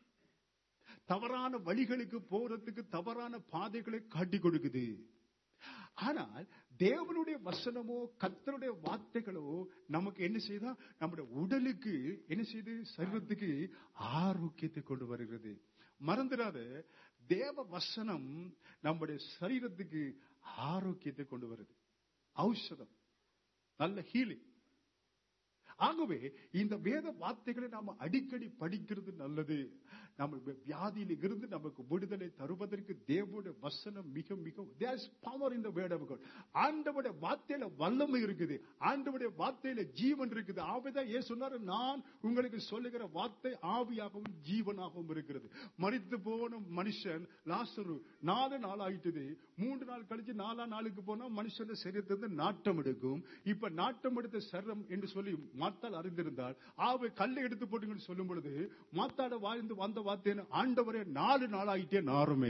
A: தவறான வழிகளுக்கு போறதுக்கு தவறான பாதைகளை காட்டி கொடுக்குது ஆனால் தேவனுடைய வசனமோ கர்த்தருடைய வார்த்தைகளோ நமக்கு என்ன செய்தா நம்முடைய உடலுக்கு என்ன செய்து சரீரத்துக்கு ஆரோக்கியத்தை கொண்டு வருகிறது மறந்துடாத தேவ வசனம் நம்முடைய சரீரத்துக்கு ஆரோக்கியத்தை கொண்டு வருது ஔஷதம் நல்ல ஹீலிங் ஆகவே இந்த வேத வார்த்தைகளை நாம அடிக்கடி படிக்கிறது நல்லது நம்ம வியாதியில இருந்து நமக்கு விடுதலை தருவதற்கு தேவனுடைய வசனம் மிக மிக தேர் இஸ் பவர் இந்த வேர்ட் ஆஃப் காட் ஆண்டவருடைய வார்த்தையில வல்லமை இருக்குது ஆண்டவருடைய வார்த்தையில ஜீவன் இருக்குது ஆவிதான் ஏன் சொன்னாரு நான் உங்களுக்கு சொல்லுகிற வார்த்தை ஆவியாகவும் ஜீவனாகவும் இருக்கிறது மரித்து போன மனுஷன் லாசரு நாலு நாள் ஆயிட்டது மூன்று நாள் கழிச்சு நாலா நாளுக்கு போனா மனுஷன் சரீரத்திலிருந்து நாட்டம் எடுக்கும் இப்ப நாட்டம் எடுத்த சரம் என்று சொல்லி மாத்தால் அறிந்திருந்தால் ஆவை கல்லை எடுத்து போட்டுங்கன்னு சொல்லும் பொழுது மாத்தாட வாழ்ந்து வந்த வார்த்தைன்னு ஆண்டவரே நாலு நாள் ஆயிட்டே நாருமே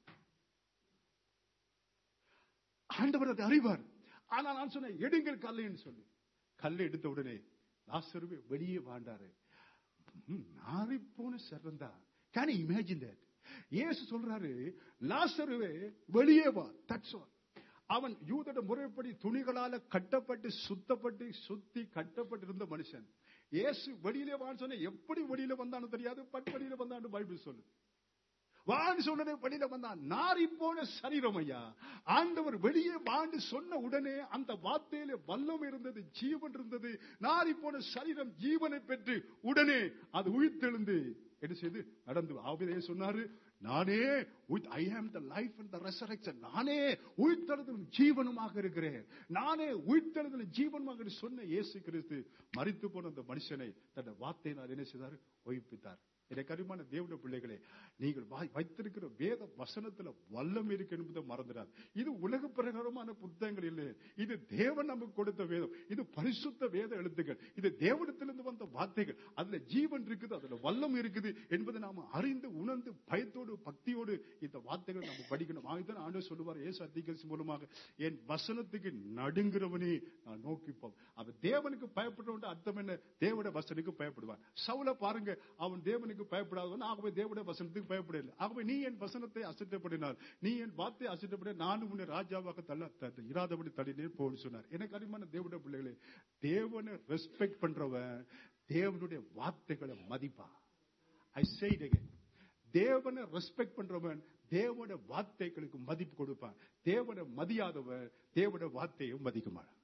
A: ஆண்டவர் அதை அறிவார் ஆனா நான் சொன்னேன் எடுங்கள் கல்லைன்னு சொல்லி கல்லை எடுத்த உடனே லாசருவே வெளியே வாண்டாரு நாரி போன சிறந்தா கேன் இமேஜின் தட் இயேசு சொல்றாரு லாசருவே வெளியே வா தட்ஸ் ஆல் அவன் யூதட முறைப்படி துணிகளால கட்டப்பட்டு சுத்தப்பட்டு சுத்தி கட்டப்பட்டு இருந்த மனுஷன் இயேசு வெளியிலே வான்னு சொன்ன எப்படி வெளியில வந்தான்னு தெரியாது பட் வெளியில வந்தான்னு பைபிள் சொல்லு வான்னு சொன்னதே வெளியில வந்தான் நாரி போன சரீரம் ஐயா ஆண்டவர் வெளியே வான்னு சொன்ன உடனே அந்த வார்த்தையில வல்லம் இருந்தது ஜீவன் இருந்தது நாரி போன சரீரம் ஜீவனை பெற்று உடனே அது உயிர்த்தெழுந்து என்ன செய்து நடந்து ஆவிதே சொன்னாரு நானே I am the life and the resurrection நானே உயிர்த்தெழுதலும் ஜீவனுமாக இருக்கிறேன் நானே உயிர்த்தெழுதலும் ஜீவனுமாக என்று சொன்ன இயேசு கிறிஸ்து மரித்து போன அந்த மனுஷனை தன் வார்த்தையினால் என்ன செய்தார் ஒய்ப்பித்தார் எனக்கு அருமான தேவனுடைய பிள்ளைகளே நீங்கள் வாய்- வைத்திருக்கிற வேத வசனத்துல வல்லம் இருக்கு என்பதை மறந்துடாது இது உலக பிரகாரமான புத்தகங்கள் இல்லை இது தேவன் நமக்கு கொடுத்த வேதம் இது பரிசுத்த வேத எழுத்துக்கள் இது தேவனத்திலிருந்து வந்த வார்த்தைகள் அதுல ஜீவன் இருக்குது அதுல வல்லம் இருக்குது என்பதை நாம அறிந்து உணர்ந்து பயத்தோடு பக்தியோடு இந்த வார்த்தைகளை நம்ம படிக்கணும் ஆகிதான் ஆண்டு சொல்லுவார் ஏசு அதிகரிசி மூலமாக என் வசனத்துக்கு நடுங்கிறவனே நான் நோக்கிப்போம் அவன் தேவனுக்கு பயப்படுறவன் அர்த்தம் என்ன தேவனுடைய வசனுக்கு பயப்படுவான் சவுல பாருங்க அவன் தேவனுக்கு பயப்படாதவன் ஆகவே தேவனுடைய வசனத்துக்கு பயப்படவில்லை ஆகவே நீ என் வசனத்தை அசட்டப்படினார் நீ என் வார்த்தை அசட்டப்பட நானும் உன்னை ராஜாவாக தள்ள த- இராதபடி தள்ளினேன் போன்னு சொன்னார் எனக்கு அறிமான தேவனுடைய பிள்ளைகளே தேவனை ரெஸ்பெக்ட் பண்றவன் தேவனுடைய வார்த்தைகளை மதிப்பா ஐ say it again தேவனை ரெஸ்பெக்ட் பண்றவன் தேவனுடைய வார்த்தைகளுக்கு மதிப்பு கொடுப்பான் தேவனை மதியாதவன் தேவனுடைய வார்த்தையை மதிக்க மாட்டான்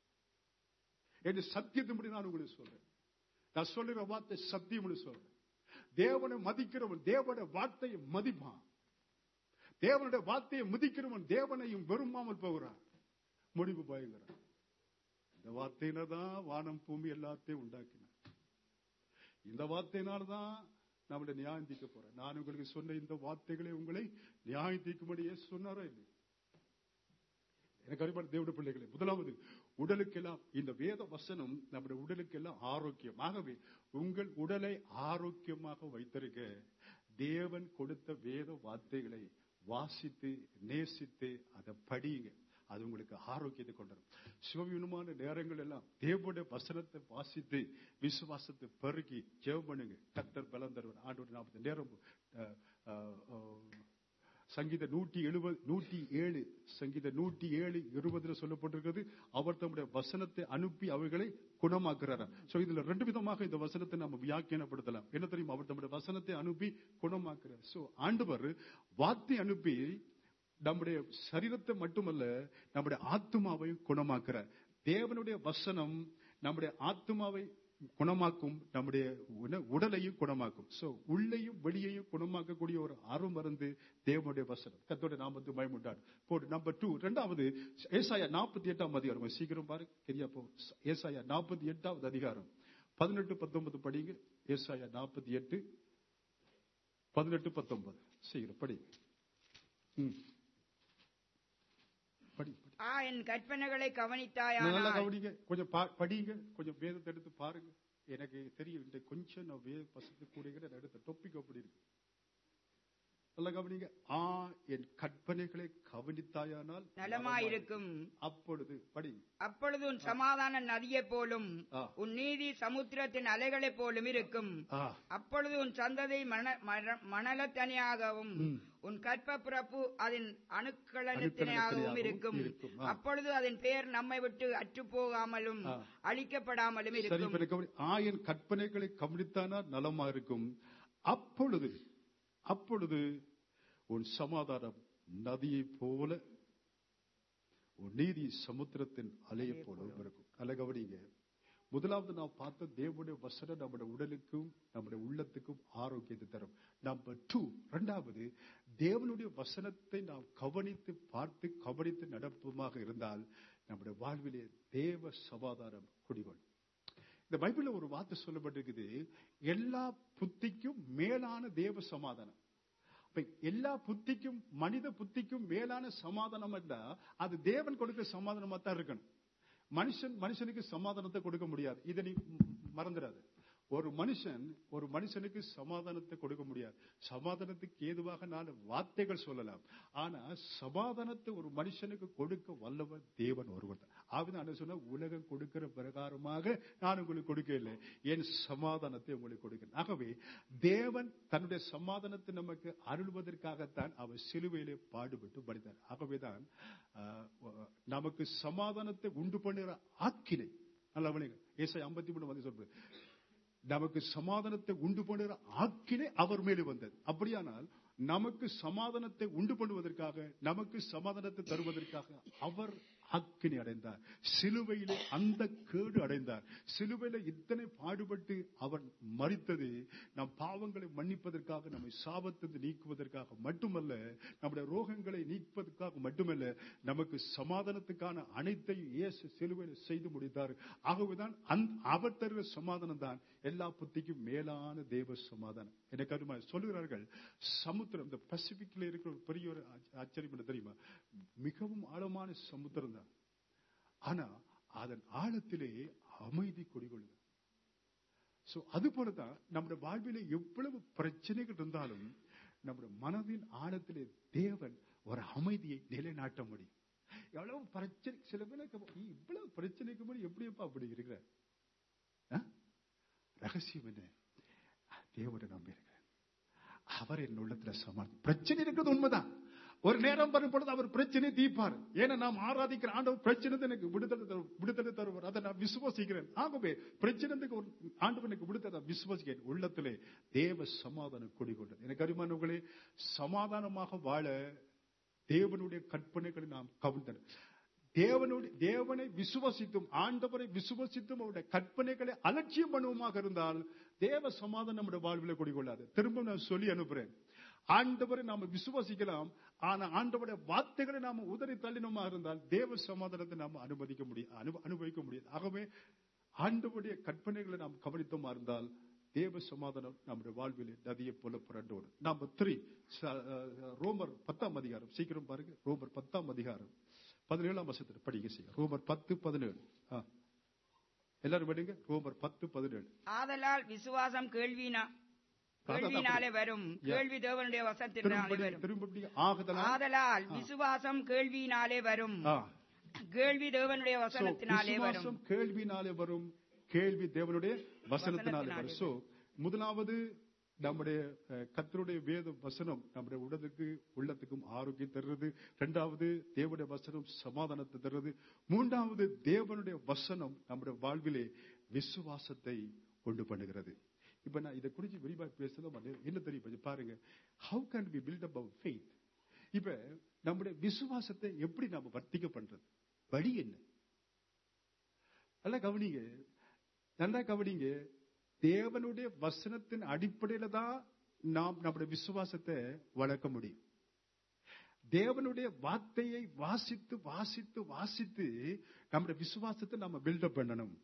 A: என்று சத்தியத்தின்படி நான் உங்களுக்கு சொல்றேன் நான் சொல்லுற வார்த்தை சத்தியம் சொல்றேன் தேவனை மதிக்கிறவன் தேவனுடைய வார்த்தையை மதிப்பான் தேவனுடைய வார்த்தையை மதிக்கிறவன் தேவனையும் விரும்பாமல் போகிறான் முடிவு பயங்கரம் இந்த வார்த்தையில தான் வானம் பூமி எல்லாத்தையும் உண்டாக்கினார் இந்த வார்த்தையினால தான் நம்மளை நியாயம் தீர்க்க போறேன் நான் உங்களுக்கு சொன்ன இந்த வார்த்தைகளை உங்களை நியாயம் தீர்க்கும்படியே சொன்னாரோ இல்லை எனக்கு அறிவான தேவனுடைய பிள்ளைகளே முதலாவது உடலுக்கெல்லாம் இந்த வேத வசனம் நம்முடைய உடலுக்கெல்லாம் ஆரோக்கியம் ஆகவே உங்கள் உடலை ஆரோக்கியமாக வைத்திருக்க தேவன் கொடுத்த வேத வார்த்தைகளை வாசித்து நேசித்து அதை படியுங்க அது உங்களுக்கு ஆரோக்கியத்தை கொண்டு வரும் சிவவினமான நேரங்கள் எல்லாம் தேவனுடைய வசனத்தை வாசித்து விசுவாசத்தை பெருகி ஜெபம் பண்ணுங்க கத்தர் பலம் தருவார் ஆண்டோட நாற்பது நேரம் அஹ், அஹ், அஹ், சங்கீத நூற்றி எழுபது நூற்றி ஏழு சங்கீத நூற்றி ஏழு இருபதுல சொல்லப்பட்டிருக்கிறது அவர் தம்முடைய வசனத்தை அனுப்பி அவர்களை குணமாக்குறார் சோ இதுல ரெண்டு விதமாக இந்த வசனத்தை நம்ம வியாக்கியானப்படுத்தலாம் என்ன தெரியும் அவர் தம்முடைய வசனத்தை அனுப்பி குணமாக்குறார் சோ ஆண்டவர் வார்த்தை அனுப்பி நம்முடைய சரீரத்தை மட்டுமல்ல நம்முடைய ஆத்மாவையும் குணமாக்குறார் தேவனுடைய வசனம் நம்முடைய ஆத்மாவை குணமாக்கும் நம்முடைய உண- உடலையும் குணமாக்கும் சோ உள்ளையும் வெளியையும் குணமாக்கக்கூடிய ஒரு அருமருந்து தேவனுடைய வசனம் கத்தோட நாமத்து பயமுண்டாடு போடு நம்பர் டூ ரெண்டாவது ஏசாயா நாற்பத்தி எட்டாம் அதிகாரம் கொஞ்சம் சீக்கிரம் பாரு சரியா போ ஏசாயா நாற்பத்தி எட்டாவது அதிகாரம் பதினெட்டு பத்தொன்பது படிங்க ஏசாயா நாற்பத்தி எட்டு பதினெட்டு பத்தொன்பது சீக்கிரம் படி ம். படி படி
B: ஆ என் கற்பனைகளை
A: நல்லா
B: கவனித்தாயானால்
A: கவனிங்க கொஞ்சம் பா- படிங்க கொஞ்சம் வேதத்தை எடுத்து பாருங்க எனக்கு தெரியும் இந்த கொஞ்சம் நான் வேத பசத்து கூட நான் எடுத்த டொப்பிக் அப்படி இருக்கு நல்லா கவனிங்க ஆ என் கற்பனைகளை கவனித்தாயானால்
B: நலமாயிருக்கும்
A: அப்பொழுது படி
B: அப்பொழுது உன் சமாதான நதியைப் போலும்
A: ஆ.
B: உன் நீதி சமுத்திரத்தின் அலைகளைப் போலும் இருக்கும்
A: ஆ
B: அப்பொழுது உன் சந்ததி மண- மர- மணலத்தனையாகவும்
A: ம்.
B: உன் கற்ப பிறப்பு அதன் அணுக்களத்தினையாகவும்
A: அணுக்களத்தினையாகவும்
B: இருக்கும்
A: இருக்கும். ஆ.
B: அப்பொழுது அதன் பெயர் நம்மை விட்டு அற்று போகாமலும்
A: ஆ.
B: அழிக்கப்படாமலும்
A: சரி
B: இருக்கும்
A: இப்ப எனக்கு கவனி- ஆ என் கற்பனைகளை கவனித்தானால் நலமா இருக்கும் அப்பொழுது அப்பொழுது உன் சமாதானம் நதியைப் போல உன் நீதி சமுத்திரத்தின் அலையை போல இருக்கும் நல்ல கவனிங்க முதலாவது நாம் பார்த்த தேவனுடைய வசனம் நம்முடைய உடலுக்கும் நம்முடைய உள்ளத்துக்கும் ஆரோக்கியத்தை தரும் நம்பர் டூ இரண்டாவது தேவனுடைய வசனத்தை நாம் கவனித்து பார்த்து கவனித்து நடப்பமாக இருந்தால் நம்முடைய வாழ்விலே தேவ சமாதானம் குடிகொள்ளும் இந்த பைபிள்ல ஒரு வார்த்தை சொல்லப்பட்டிருக்குது எல்லா புத்திக்கும் மேலான தேவ சமாதானம் அப்ப எல்லா புத்திக்கும் மனித புத்திக்கும் மேலான சமாதானம் என்றா அது தேவன் கொடுக்கிற சமாதானமா தான் இருக்கணும் மனுஷன் மனுஷனுக்கு சமாதானத்தை கொடுக்க முடியாது இதை நீ மறந்துடாது ஒரு மனுஷன் ஒரு மனுஷனுக்கு சமாதானத்தை கொடுக்க முடியாது சமாதானத்துக்கு ஏதுவாக நான் வார்த்தைகள் சொல்லலாம் ஆனா சமாதானத்தை ஒரு மனுஷனுக்கு கொடுக்க வல்லவர் தேவன் ஒருவர் தான் ஆவிதான் என்ன சொன்ன உலகம் கொடுக்கிற பிரகாரமாக நான் உங்களுக்கு கொடுக்க இல்லை என் சமாதானத்தை உங்களுக்கு கொடுக்கிறேன் ஆகவே தேவன் தன்னுடைய சமாதானத்தை நமக்கு அருள்வதற்காகத்தான் அவர் சிலுவையிலே பாடுபட்டு படித்தார் ஆகவேதான் ஆஹ், நமக்கு சமாதானத்தை உண்டு பண்ணுகிற ஆக்கினை நல்லா கவனிங்க. ஏசாயா ஐம்பத்தி மூணு வந்து சொல்றது நமக்கு சமாதானத்தை உண்டு பண்ணுகிற ஆக்கினை அவர் மேலே வந்தது அப்படியானால் நமக்கு சமாதானத்தை உண்டு பண்ணுவதற்காக நமக்கு சமாதானத்தை தருவதற்காக அவர் அக்கினி அடைந்தார் சிலுவையிலே அந்த கேடு அடைந்தார் சிலுவையில இத்தனை பாடுபட்டு அவர் மறித்தது நம் பாவங்களை மன்னிப்பதற்காக நம்மை சாபத்திலிருந்து நீக்குவதற்காக மட்டுமல்ல நம்முடைய ரோகங்களை நீக்குவதற்காக மட்டுமல்ல நமக்கு சமாதானத்துக்கான அனைத்தையும் இயேசு சிலுவையில் செய்து முடித்தார் ஆகவேதான் அந்த அவர் தருகிற சமாதானம் தான் எல்லா புத்திக்கும் மேலான தேவ சமாதானம் எனக்கு அருமா சொல்லுகிறார்கள் சமுத்திரம் இந்த பசிபிக்ல இருக்கிற ஒரு பெரிய ஒரு ஆச்ச- ஆச்சரியம் என்ன தெரியுமா மிகவும் ஆழமான சமுத்திரம் தான் ஆனா அதன் ஆழத்திலே அமைதி குடிகொள்ளுது சோ அது போலதான் நம்முடைய வாழ்விலே எவ்வளவு பிரச்சனைகள் இருந்தாலும் நம்முடைய மனதின் ஆழத்திலே தேவன் ஒரு அமைதியை நிலைநாட்ட முடியும் எவ்வளவு பிரச்சனை சில பேருக்கு "நீ இவ்வளவு பிரச்சனைக்கு முன்னாடி எப்படியப்பா அப்படி இருக்கிற ஆ? ரகசியம் என்ன தேவனை நம்பி இருக்கிறேன் அவர் என் உள்ளத்துல சமாளி பிரச்சனை இருக்கிறது உண்மைதான் ஒரு நேரம் வரும் பொழுது அவர் பிரச்சனை தீர்ப்பார் ஏன்னா நாம் ஆராதிக்கிற ஆண்டவர் பிரச்சனை எனக்கு விடுதலை தரு- விடுதலை தருவார் அதை நான் விசுவாசிக்கிறேன் ஆகவே பிரச்சனைக்கு ஒரு ஆண்டவர் எனக்கு விடுதலை நான் விசுவாசிக்கிறேன் உள்ளத்திலே தேவ சமாதானம் குடிகொண்டது எனக்கு அருமானவர்களே சமாதானமாக வாழ தேவனுடைய கற்பனைகளை நாம் கவிழ்ந்தனர் தேவனுடைய தேவனை விசுவசித்தும் ஆண்டவரை விசுவசித்தும் அவருடைய கற்பனைகளை அலட்சியம் பண்ணுவோமாக இருந்தால் தேவ சமாதானம் நம்முடைய வாழ்வில் குடிகொள்ளாது திரும்ப நான் சொல்லி அனுப்புறேன் ஆண்டவரை நாம விசுவாசிக்கலாம் ஆனா ஆண்டவருடைய வார்த்தைகளை நாம உதறி தள்ளினோமா இருந்தால் தேவ சமாதானத்தை நாம அனுமதிக்க முடியும் அனு- அனுபவிக்க முடியாது ஆகவே ஆண்டவருடைய கற்பனைகளை நாம் கவனித்தோமா இருந்தால் தேவ சமாதானம் நம்முடைய வாழ்வில் நதியை போல புரண்டோடு நாம த்ரீ ரோமர் பத்தாம் அதிகாரம் சீக்கிரம் பாருங்க ரோமர் பத்தாம் அதிகாரம் பதினேழாம் வருஷத்துல படிக்க செய்ய ரோமர் பத்து பதினேழு ஆ. எல்லாரும் படிங்க ரோமர் பத்து பதினேழு
B: ஆதலால் விசுவாசம் கேள்வினா கேள்வினாலே வரும் கேள்வி தேவனுடைய வசத்தினாலே
A: திரும்படி
B: வரும்
A: திரும்படி ஆகுதலா
B: ஆதலால் விசுவாசம் கேள்வியினாலே வரும்
A: ஆ.
B: கேள்வி தேவனுடைய
A: So,
B: வசனத்தினாலே வரும்
A: விசுவாசம் கேள்வினாலே வரும் கேள்வி தேவனுடைய வசனத்தினாலே வரும் சோ முதலாவது நம்முடைய அஹ், கர்த்தருடைய வேத வசனம் நம்முடைய உடலுக்கு உள்ளத்துக்கும் ஆரோக்கியம் தருறது இரண்டாவது தேவனுடைய வசனம் சமாதானத்தை தருறது மூன்றாவது தேவனுடைய வசனம் நம்முடைய வாழ்விலே விசுவாசத்தை கொண்டு பண்ணுகிறது இப்ப நான் இதை குறித்து விரிவா பேசலாம் என்ன தெரியும் கொஞ்சம் பாருங்க how can be build up our faith இப்ப நம்முடைய விசுவாசத்தை எப்படி நாம வர்த்திக்க பண்றது வழி என்ன நல்லா கவனிங்க நல்லா கவனிங்க தேவனுடைய வசனத்தின் அடிப்படையில தான் நாம் நம்முடைய விசுவாசத்தை வளர்க்க முடியும் தேவனுடைய வார்த்தையை வாசித்து வாசித்து வாசித்து நம்முடைய விசுவாசத்தை நாம பில்டப் பண்ணணும்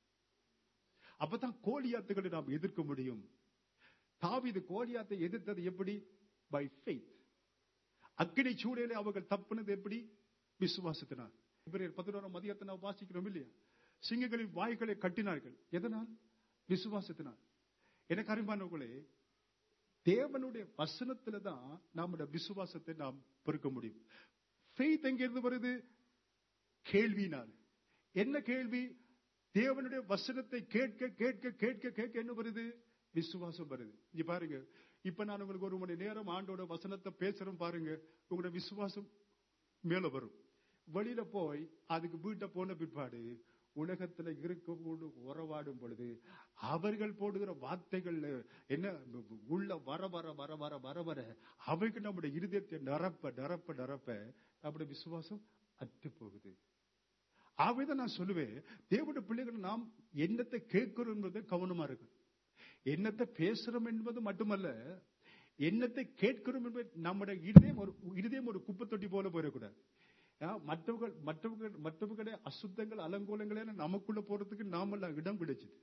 A: அப்பதான் கோலியாத்துகளை நாம் எதிர்க்க முடியும் தாவீது கோலியாத்தை எதிர்த்தது எப்படி பை ஃபெய்த் அக்கினி சூழலை அவர்கள் தப்புனது எப்படி விசுவாசத்தினால் இவரையர் பதினோராம் அதிகாரத்தை நாம் வாசிக்கிறோம் இல்லையா சிங்கங்களின் வாய்களை கட்டினார்கள் எதனால் விசுவாசத்தினால் எனக்கு அருமானவர்களே தேவனுடைய வசனத்துல தான் நம்முடைய விசுவாசத்தை நாம் பெருக்க முடியும் ஃபெய்த் எங்கிருந்து வருது கேள்வினால் என்ன கேள்வி தேவனுடைய வசனத்தை கேட்க கேட்க கேட்க கேட்க என்ன வருது விசுவாசம் வருது இங்க பாருங்க இப்ப நான் உங்களுக்கு ஒரு மணி நேரம் ஆண்டோட வசனத்தை பேசுறேன் பாருங்க உங்களோட விசுவாசம் மேல வரும் வெளியில போய் அதுக்கு வீட்டை போன பிற்பாடு உலகத்துல இருக்கோடு உறவாடும் பொழுது அவர்கள் போடுகிற வார்த்தைகள் என்ன உள்ள வர வர வர வர வர வர அவைக்கு நம்முடைய இருதயத்தை நிரப்ப நிரப்ப நிரப்ப நம்முடைய விசுவாசம் அற்று போகுது ஆகவேதான் நான் சொல்லுவேன் தேவனுடைய பிள்ளைகள் நாம் என்னத்தை கேட்கிறோம் என்பது கவனமா இருக்கு என்னத்தை பேசுறோம் என்பது மட்டுமல்ல என்னத்தை கேட்கிறோம் என்பது நம்முடைய இருதயம் ஒரு இருதயம் ஒரு குப்பை தொட்டி போல போயிடக்கூடாது ஆ, மற்றவர்கள் மற்றவர்கள் மற்றவர்களுடைய அசுத்தங்கள் அலங்கோலங்களே நமக்குள்ள போறதுக்கு நாமெல்லாம் இடம் கிடைச்சது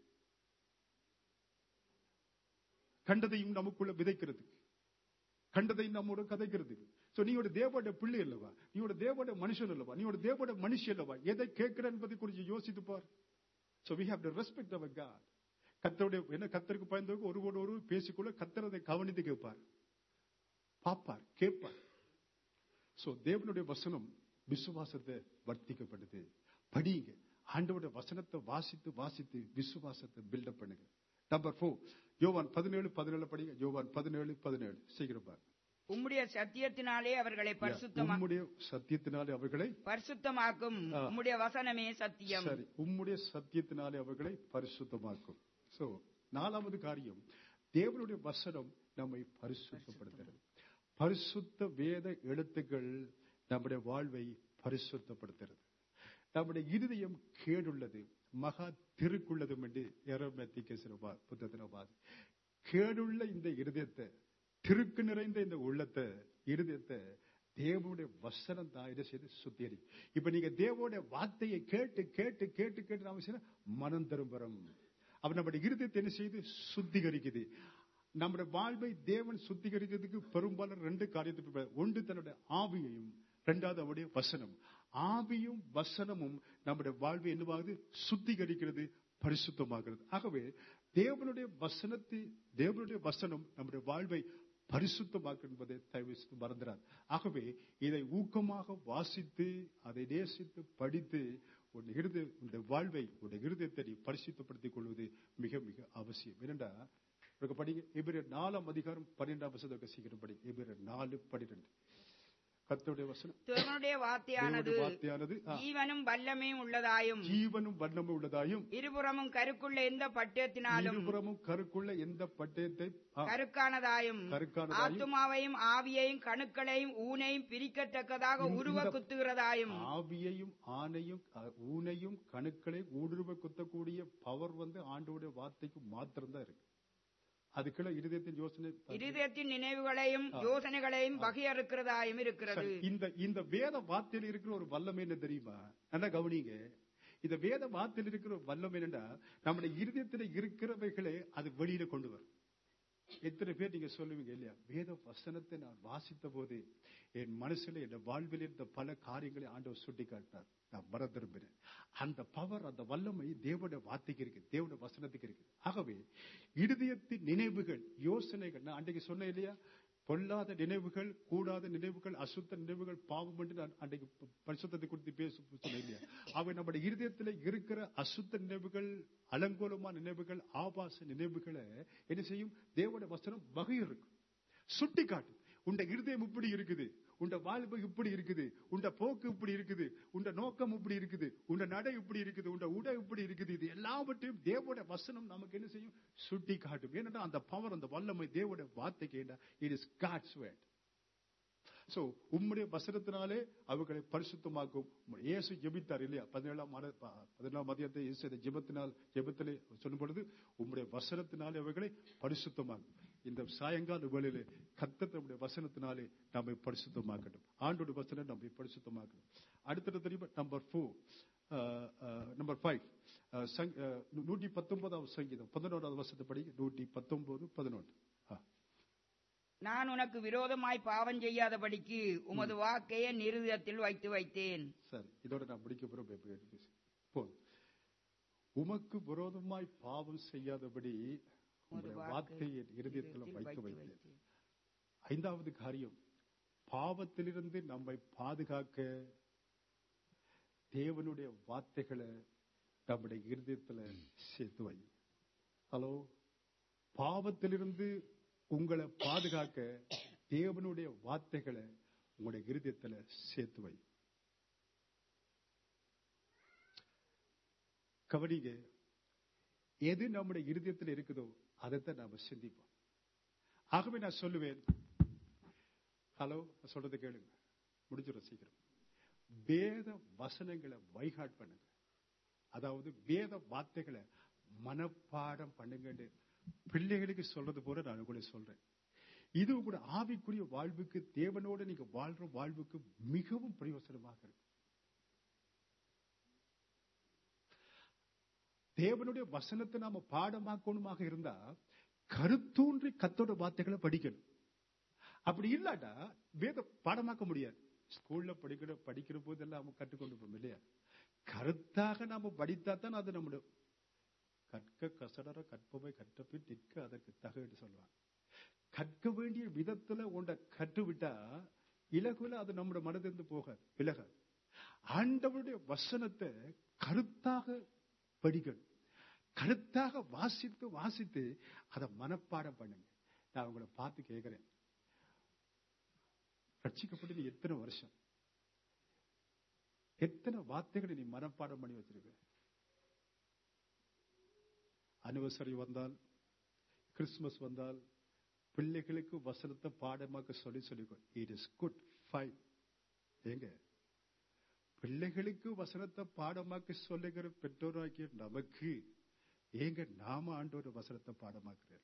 A: கண்டதையும் நமக்குள்ள விதைக்கிறதுக்கு கண்டதையும் நம்மோட கதைக்கிறதுக்கு சோ நீ ஒரு தேவோட பிள்ளை அல்லவா நீ ஒரு தேவோட மனுஷன் அல்லவா நீ ஒரு தேவோட மனுஷி அல்லவா எதை கேட்கிற என்பதை குறித்து யோசித்து பார் so we have to respect our God கத்தருடைய என்ன கத்தருக்கு பயந்தவங்க ஒருவோட ஒரு பேசிக்கொள்ள கத்தரதை கவனித்து கேட்பார் பாப்பார் கேட்பார் சோ தேவனுடைய வசனம் விசுவாசத்தை வர்த்திக்கப்படுது படிங்க ஆண்டவருடைய வசனத்தை வாசித்து வாசித்து விசுவாசத்தை பில்டப் பண்ணுங்க நம்பர் ஃபோர் யோவான் பதினேழு பதினேழு படிங்க யோவான் பதினேழு பதினேழு சீக்கிரம் பாருங்க
B: உம்முடைய சத்தியத்தினாலே அவர்களை பரிசுத்தமா
A: உம்முடைய சத்தியத்தினாலே அவர்களை
B: பரிசுத்தமாக்கும்
A: ஆ.
B: உம்முடைய வசனமே சத்தியம்
A: சரி உம்முடைய சத்தியத்தினாலே அவர்களை பரிசுத்தமாக்கும் சோ நாலாவது காரியம் தேவனுடைய வசனம் நம்மை பரிசுத்தப்படுத்துகிறது பரிசுத்த வேத எழுத்துக்கள் நம்முடைய வாழ்வை பரிசுத்தப்படுத்துகிறது நம்முடைய இருதயம் கேடுள்ளது மகா திருக்குள்ளதும் என்று ஏரோமேத்திக்க புத்தகத்தில் பாது கேடுள்ள இந்த இருதயத்தை திருக்கு நிறைந்த இந்த உள்ளத்தை இருதயத்தை தேவனுடைய வசனம் தான் இதை செய்து சுத்திகரி இப்ப நீங்க தேவனுடைய வார்த்தையை கேட்டு கேட்டு கேட்டு கேட்டு நாம செய்ய மனம் திரும்புறோம் அப்ப நம்முடைய இருதயத்தை என்ன செய்து சுத்திகரிக்குது நம்முடைய வாழ்வை தேவன் சுத்திகரிக்கிறதுக்கு பெரும்பாலும் ரெண்டு காரியத்தை ஒன்று தன்னுடைய ஆவியையும் இரண்டாவது அவருடைய வசனம் ஆவியும் வசனமும் நம்முடைய வாழ்வை என்னவாகுது சுத்திகரிக்கிறது பரிசுத்தமாகிறது ஆகவே தேவனுடைய வசனத்தை தேவனுடைய வசனம் நம்முடைய வாழ்வை பரிசுத்தமாக்கும் என்பதை தயவு செய்து மறந்துடார் ஆகவே இதை ஊக்கமாக வாசித்து அதை நேசித்து படித்து உன் இருத உன்னுடைய வாழ்வை உன்னுடைய இருதயத்தை நீ பரிசுத்தப்படுத்திக் கொள்வது மிக மிக அவசியம் என்னண்டா உனக்கு படிங்க எபிரர் நாலாம் அதிகாரம் பன்னிரெண்டாம் வசதம் சீக்கிரம் படி எபிரர் நாலு பன்னிரெண்டு கர்த்தருடைய வசனம்
B: தேவனுடைய வார்த்தையானது
A: தேவனுடைய வார்த்தையானது ஆ,
B: ஜீவனும் வல்லமையும் உள்ளதாயும்
A: ஜீவனும் வண்ணமும் உள்ளதாயும்
B: இருபுறமும் கருக்குள்ள எந்த பட்டயத்தினாலும்
A: இருபுறமும் கருக்குள்ள எந்த பட்டயத்தை ஆ,
B: கருக்கானதாயும்
A: கருக்கானதாயும்
B: ஆத்துமாவையும் ஆவியையும் கணுக்களையும் ஊனையும் பிரிக்கத்தக்கதாக
A: இந்த-
B: உருவ குத்துகிறதாயும்
A: ஆவியையும் ஆணையும் அ, ஊனையும் கணுக்களையும் ஊடுருவ குத்தக்கூடிய பவர் வந்து ஆண்டோடைய வார்த்தைக்கு மாத்திரம்தான் இருக்கு அதுக்குள்ள இருதயத்தின் யோசனை
B: இருதயத்தின் நினைவுகளையும் யோசனைகளையும் வகையறுக்கிறதாயும் இருக்கிறது
A: சரி, இந்த இந்த வேத வார்த்தையில் இருக்கிற ஒரு வல்லமை என்ன தெரியுமா நல்லா கவனிங்க இந்த வேத வார்த்தையில் இருக்கிற ஒரு வல்லமை என்னன்னா நம்முடைய இருதயத்தில் இருக்கிறவைகளை அது வெளியில கொண்டு வரும் எத்தனை பேர் நீங்க சொல்லுவீங்க இல்லையா வேத வசனத்தை நான் வாசித்த போது என் மனசுல என் வாழ்வில் இருந்த பல காரியங்களை ஆண்டவர் சுட்டி காட்டினார் நான் வர திரும்பினேன் அந்த பவர் அந்த வல்லமை தேவனுடைய வார்த்தைக்கு இருக்கு தேவனுடைய வசனத்துக்கு இருக்கு ஆகவே இருதயத்தின் நினைவுகள் யோசனைகள் நான் அன்றைக்கு சொன்னேன் இல்லையா பொல்லாத நினைவுகள் கூடாத நினைவுகள் அசுத்த நினைவுகள் பாவம் என்று நான் அன்றைக்கு ப- பரிசுத்தத்தை குறித்து பேச சொன்னேன் இல்லையா அவை நம்முடைய இருதயத்தில் இருக்கிற அசுத்த நினைவுகள் அலங்கோலமான நினைவுகள் ஆபாச நினைவுகளை என்ன செய்யும் தேவனுடைய வசனம் வகையிருக்கும் சுட்டி காட்டும் உண்ட இருதயம் இப்படி இருக்குது உண்ட வாழ்வு இப்படி இருக்குது உண்ட போக்கு இப்படி இருக்குது உண்ட நோக்கம் இப்படி இருக்குது உண்ட நடை இப்படி இருக்குது உண்ட உடை இப்படி இருக்குது இது எல்லாவற்றையும் தேவோட வசனம் நமக்கு என்ன செய்யும் சுட்டி காட்டும் ஏன்னா அந்த பவர் அந்த வல்லமை தேவோட வார்த்தைக்கு என்ன it is God's word so உம்முடைய வசனத்தினாலே அவர்களை பரிசுத்தமாக்கும் இயேசு ஜெபித்தார் இல்லையா பதினேழாம் மத- ப- பதினேழாம் மதியத்தை இயேசு இந்த ஜெபத்தினால் ஜெபத்திலே சொல்லும் பொழுது உம்முடைய வசனத்தினாலே அவர்களை பரிசுத்தமாக்கும் இந்த சாயங்கால வேளையிலே கர்த்தர் நம்முடைய வசனத்தினாலே நம்மை பரிசுத்தமாக்கட்டும் ஆண்டோட வசனம் நம்மை பரிசுத்தமாக்கட்டும் அடுத்தது தெரியுமா நம்பர் ஃபோர் நம்பர் ஃபைவ் நூற்றி பத்தொன்பதாவது சங்கீதம் பதினோராவது வருஷத்தை படிக்க நூற்றி பத்தொன்பது பதினொன்று
B: நான் உனக்கு விரோதமாய் பாவம் செய்யாதபடிக்கு உமது வாக்கையை நிருதத்தில் வைத்து வைத்தேன்
A: சரி இதோட நான் முடிக்க போறேன் இப்ப எடுத்து பேசு. போதும் உமக்கு விரோதமாய் பாவம் செய்யாதபடி
B: உமது
A: உங்களுடைய
B: வாக்கை
A: வார்த்தையை இருதயத்தில்
B: இருதயத்தில்
A: வைத்து
B: வைத்து
A: வைத்தேன்
B: வைத்தேன்.
A: ஐந்தாவது காரியம் பாவத்திலிருந்து நம்மை பாதுகாக்க தேவனுடைய வார்த்தைகளை நம்முடைய இருதயத்துல சேர்த்து வை ஹலோ பாவத்திலிருந்து உங்களை பாதுகாக்க தேவனுடைய வார்த்தைகளை உங்களுடைய இருதயத்துல சேர்த்து வை கவனிங்க எது நம்முடைய இருதயத்தில் இருக்குதோ அதைத்தான் நாம சிந்திப்போம் ஆகவே நான் சொல்லுவேன் ஹலோ நான் சொல்றது கேளுங்க முடிஞ்சிடும் சீக்கிரம் வேத வசனங்களை வைகாட் பண்ணுங்க அதாவது வேத வார்த்தைகளை மனப்பாடம் பண்ணுங்கன்னு பிள்ளைகளுக்கு சொல்றது போல நான் கூட சொல்றேன் இது கூட ஆவிக்குரிய வாழ்வுக்கு தேவனோட நீங்க வாழ்ற வாழ்வுக்கு மிகவும் பிரயோசனமாக இருக்கு தேவனுடைய வசனத்தை நாம பாடமாக்கணுமாக இருந்தா கருத்தூன்றி கத்தோட வார்த்தைகளை படிக்கணும் அப்படி இல்லாட்டா வேத பாடமாக்க முடியாது ஸ்கூல்ல படிக்கிற படிக்கிற போதெல்லாம் அவங்க கற்றுக்கொண்டு போவோம் இல்லையா கருத்தாக நாம படித்தா தான் அது நம்முடைய கற்க கசடர கற்பவை கற்றபின் நிற்க அதற்கு தக என்று சொல்லுவாங்க கற்க வேண்டிய விதத்துல உண்ட கற்றுவிட்டா இலகுல அது நம்முடைய மனதிலிருந்து போக விலகாது ஆண்டவருடைய வசனத்தை கருத்தாக படிக்கணும் கருத்தாக வாசித்து வாசித்து அதை மனப்பாடம் பண்ணுங்க நான் உங்களை பார்த்து கேட்கிறேன் ரட்சிக்கப்பட்டு நீ எத்தனை வருஷம் எத்தனை வார்த்தைகளை நீ மனப்பாடம் பண்ணி வச்சிருக்க அனிவர்சரி வந்தால் கிறிஸ்துமஸ் வந்தால் பிள்ளைகளுக்கு வசனத்தை பாடமாக்க சொல்லி சொல்லிக்கோ இட் இஸ் குட் ஃபைன் ஏங்க பிள்ளைகளுக்கு வசனத்தை பாடமாக்கி சொல்லுகிற பெற்றோராகிய நமக்கு ஏங்க நாம ஆண்டோட வசனத்தை பாடமாக்குறார்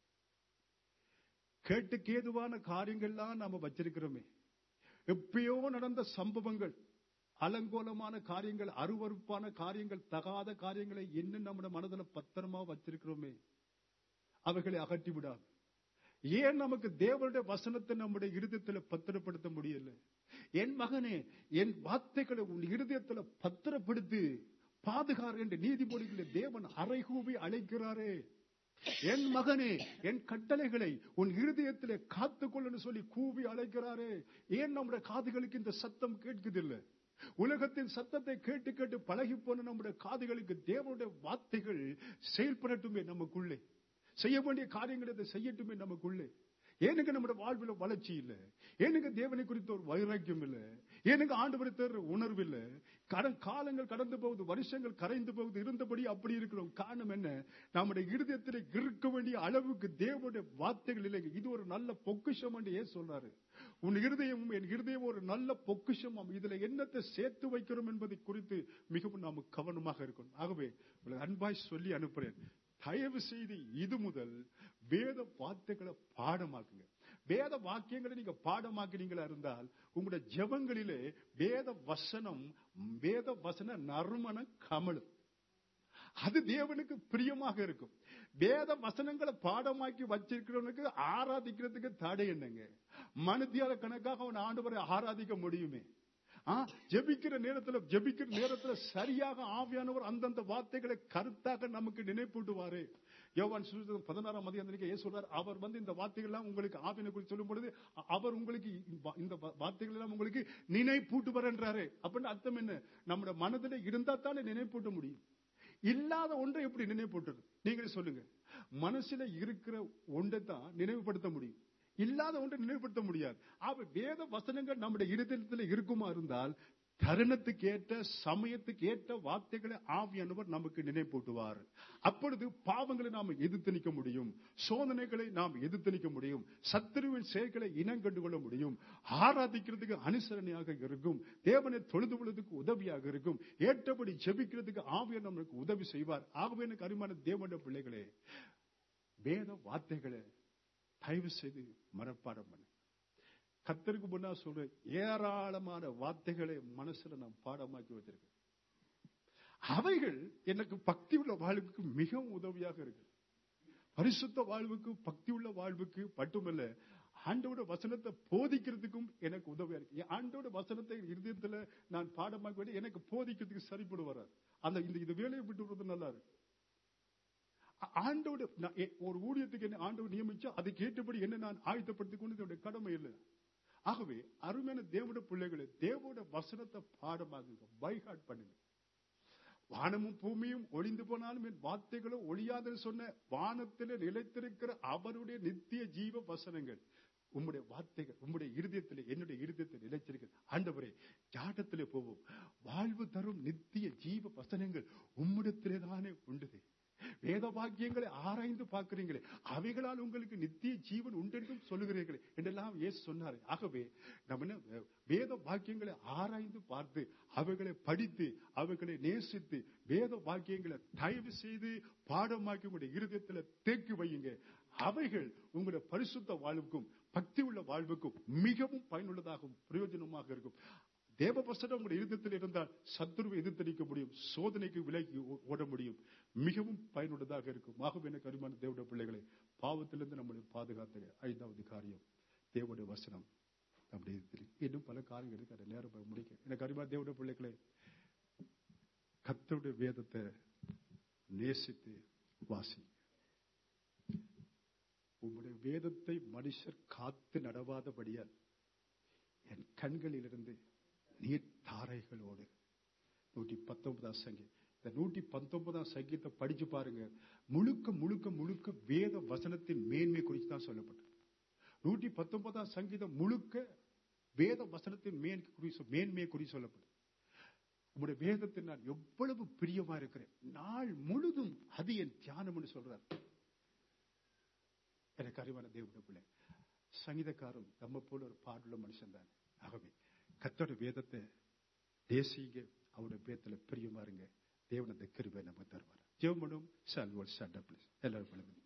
A: கேட்டுக்கு ஏதுவான காரியங்கள்லாம் நாம வச்சிருக்கிறோமே எப்பயோ நடந்த சம்பவங்கள் அலங்கோலமான காரியங்கள் அருவருப்பான காரியங்கள் தகாத காரியங்களை என்ன நம்ம மனதில் பத்திரமா வச்சிருக்கிறோமே அவைகளை அகற்றி விடாது ஏன் நமக்கு தேவனுடைய வசனத்தை நம்முடைய இருதயத்துல பத்திரப்படுத்த முடியல என் மகனே என் வார்த்தைகளை உன் இருதயத்துல பத்திரப்படுத்தி பாதுகார் என்ற நீதிமொழிகளை தேவன் அறைகூவி அழைக்கிறாரே என் மகனே என் கட்டளைகளை உன் இருதயத்திலே காத்துக்கொள்ளு சொல்லி கூவி அழைக்கிறாரே ஏன் நம்முடைய காதுகளுக்கு இந்த சத்தம் கேட்குதில்லை உலகத்தின் சத்தத்தை கேட்டு கேட்டு பழகி போன நம்முடைய காதுகளுக்கு தேவனுடைய வார்த்தைகள் செயல்படட்டுமே நமக்குள்ளே செய்ய வேண்டிய காரியங்களை செய்யட்டுமே நமக்குள்ளே ஏனுங்க நம்முடைய வாழ்வில் வளர்ச்சி இல்லை ஏனுங்க தேவனை குறித்த ஒரு வைராக்கியம் இல்லை ஏனுங்க ஆண்டு தேர்ற உணர்வு இல்லை கடன் காலங்கள் கடந்து போகுது வருஷங்கள் கரைந்து போகுது இருந்தபடி அப்படி இருக்கிறோம் காரணம் என்ன நம்முடைய இருதயத்தில் இருக்க வேண்டிய அளவுக்கு தேவனுடைய வார்த்தைகள் இல்லைங்க இது ஒரு நல்ல பொக்கிஷம் என்று ஏன் சொல்றாரு உன் இருதயம் என் இருதயம் ஒரு நல்ல பொக்கிஷம் இதுல என்னத்தை சேர்த்து வைக்கிறோம் என்பதை குறித்து மிகவும் நாம் கவனமாக இருக்கணும் ஆகவே அன்பாய் சொல்லி அனுப்புறேன் தயவு செய்து இது முதல் வேத வார்த்தைகளை பாடமாக்குங்க வேத வாக்கியங்களை நீங்க பாடமாக்கினீங்களா இருந்தால் உங்களுடைய ஜெபங்களிலே வேத வசனம் வேத வசன நறுமண கமலும் அது தேவனுக்கு பிரியமாக இருக்கும் வேத வசனங்களை பாடமாக்கி வச்சிருக்கிறவனுக்கு ஆராதிக்கிறதுக்கு தடை என்னங்க மனுத்தியால கணக்காக அவன் ஆண்டவரை ஆராதிக்க முடியுமே ஜெபிக்கிற நேரத்துல ஜெபிக்கிற நேரத்துல சரியாக ஆவியானவர் அந்தந்த வார்த்தைகளை கருத்தாக நமக்கு நினைப்பூட்டுவாரு யோவான் சுவிசேஷம் பதினாறாம் அதிகாரத்திற்கு ஏன் சொல்றார் அவர் வந்து இந்த வார்த்தைகள் எல்லாம் உங்களுக்கு ஆவியனை குறித்து சொல்லும் பொழுது அவர் உங்களுக்கு இந்த வார்த்தைகள் எல்லாம் உங்களுக்கு நினைப்பூட்டுவார் என்றாரு அப்படின்னு அர்த்தம் என்ன நம்முடைய மனதில் இருந்தா தானே நினைப்பூட்ட முடியும் இல்லாத ஒன்றை எப்படி நினைப்பூட்டுறது நீங்களே சொல்லுங்க மனசுல இருக்கிற ஒன்றை தான் நினைவுபடுத்த முடியும் இல்லாத ஒன்றை நினைவுபடுத்த முடியாது அவ வேத வசனங்கள் நம்முடைய இருதயத்தில் இருக்குமா இருந்தால் தருணத்துக்கு ஏற்ற சமயத்துக்கு ஏற்ற வார்த்தைகளை ஆவியானவர் நமக்கு நினைப்பூட்டுவார் அப்பொழுது பாவங்களை நாம் எதிர்த்து நிற்க முடியும் சோதனைகளை நாம் எதிர்த்து நிற்க முடியும் சத்துருவின் செயல்களை இனம் கண்டு கொள்ள முடியும் ஆராதிக்கிறதுக்கு அனுசரணையாக இருக்கும் தேவனை தொழுது கொள்வதற்கு உதவியாக இருக்கும் ஏற்றபடி ஜெபிக்கிறதுக்கு ஆவியர் நமக்கு உதவி செய்வார் ஆகவே எனக்கு அருமான தேவனுடைய பிள்ளைகளே வேத வார்த்தைகளை தயவு செய்து மனப்பாடம் பண்ணு கத்தருக்கு முன்னா சொல்ற ஏராளமான வார்த்தைகளை மனசுல நான் பாடமாக்கி வச்சிருக்கேன் அவைகள் எனக்கு பக்தி உள்ள வாழ்வுக்கு மிகவும் உதவியாக இருக்கு பரிசுத்த வாழ்வுக்கு பக்தி உள்ள வாழ்வுக்கு மட்டுமல்ல ஆண்டோட வசனத்தை போதிக்கிறதுக்கும் எனக்கு உதவியா இருக்கு ஆண்டோட வசனத்தை இருதயத்துல நான் பாடமாக்கி வேண்டிய எனக்கு போதிக்கிறதுக்கு சரிப்படு வராது அந்த இந்த இது வேலையை விட்டு விடுறது நல்லா இருக்கு ஆண்டோட ஒரு ஊழியத்துக்கு என்ன ஆண்டவர் நியமிச்சா அதை கேட்டபடி என்ன நான் ஆயத்தப்படுத்திக் கொண்டு என்னுடைய கடமை இல்லை ஆகவே அருமையான தேவோட பிள்ளைகளை தேவோட வசனத்தை பாடமாகுங்க பைஹாட் பண்ணுங்க வானமும் பூமியும் ஒளிந்து போனாலும் என் வார்த்தைகளோ ஒளியாதல் சொன்ன வானத்தில் நிலைத்திருக்கிற அவருடைய நித்திய ஜீவ வசனங்கள் உம்முடைய வார்த்தைகள் உம்முடைய இருதயத்தில் என்னுடைய இருதயத்தில் நிலைச்சிருக்கிறது ஆண்டவரே ஜாட்டத்திலே போவோம் வாழ்வு தரும் நித்திய ஜீவ வசனங்கள் உம்மிடத்திலே தானே உண்டுது வேத வாக்கியங்களை ஆராய்ந்து பார்க்கிறீங்களே அவைகளால் உங்களுக்கு நித்திய ஜீவன் உண்டென்றும் சொல்லுகிறீர்களே என்றெல்லாம் ஏசு சொன்னார் ஆகவே நம்ம என்ன வேத வாக்கியங்களை ஆராய்ந்து பார்த்து அவைகளை படித்து அவைகளை நேசித்து வேத வாக்கியங்களை தயவு செய்து பாடமாக்கி உங்களுடைய இருதயத்தில் தேக்கி வையுங்க அவைகள் உங்களுடைய பரிசுத்த வாழ்வுக்கும் பக்தி உள்ள வாழ்வுக்கும் மிகவும் பயனுள்ளதாகவும் பிரயோஜனமாக இருக்கும் தேவ வசனம் உங்களுடைய இருதயத்தில் இருந்தால் சத்துருவை எதிர்த்தடிக்க முடியும் சோதனைக்கு விலகி ஓட முடியும் மிகவும் பயனுள்ளதாக இருக்கும் ஆகவே எனக்கு அருமான தேவடைய பிள்ளைகளை பாவத்திலிருந்து நம்மளை பாதுகாத்த ஐந்தாவது காரியம் தேவடைய வசனம் நம்முடைய இன்னும் பல காரியங்கள் இருக்கு அதை நேரம் முடிக்க எனக்கு அருமான தேவடைய பிள்ளைகளை கத்தருடைய வேதத்தை நேசித்து வாசி உங்களுடைய வேதத்தை மனுஷர் காத்து நடவாதபடியால் என் கண்களிலிருந்து நீர் தாரைகளோடு நூற்றி பத்தொன்பதாம் சங்கி இந்த நூற்றி பத்தொன்பதாம் சங்கீதத்தை படிச்சு பாருங்க முழுக்க முழுக்க முழுக்க வேத வசனத்தின் மேன்மை குறித்து தான் சொல்லப்பட்டது நூற்றி பத்தொன்பதாம் சங்கீதம் முழுக்க வேத வசனத்தின் மேன் மேன்மையை குறித்து சொல்லப்பட்டது உங்களுடைய வேதத்தில் நான் எவ்வளவு பிரியமா இருக்கிறேன் நாள் முழுதும் அது என் தியானம் சொல்றார் எனக்கு அறிவான தேவனுடைய பிள்ளை சங்கீதக்காரன் நம்ம போல ஒரு பாடுள்ள மனுஷன் தான் ஆகவே கத்தோட வேதத்தை தேசிங்க அவருடைய பேத்துல பிரியமா இருங்க தேவன் அந்த கிருபை நம்ம தருவார் ஜெவமனும் சால்வோல் சண்டை எல்லாரும்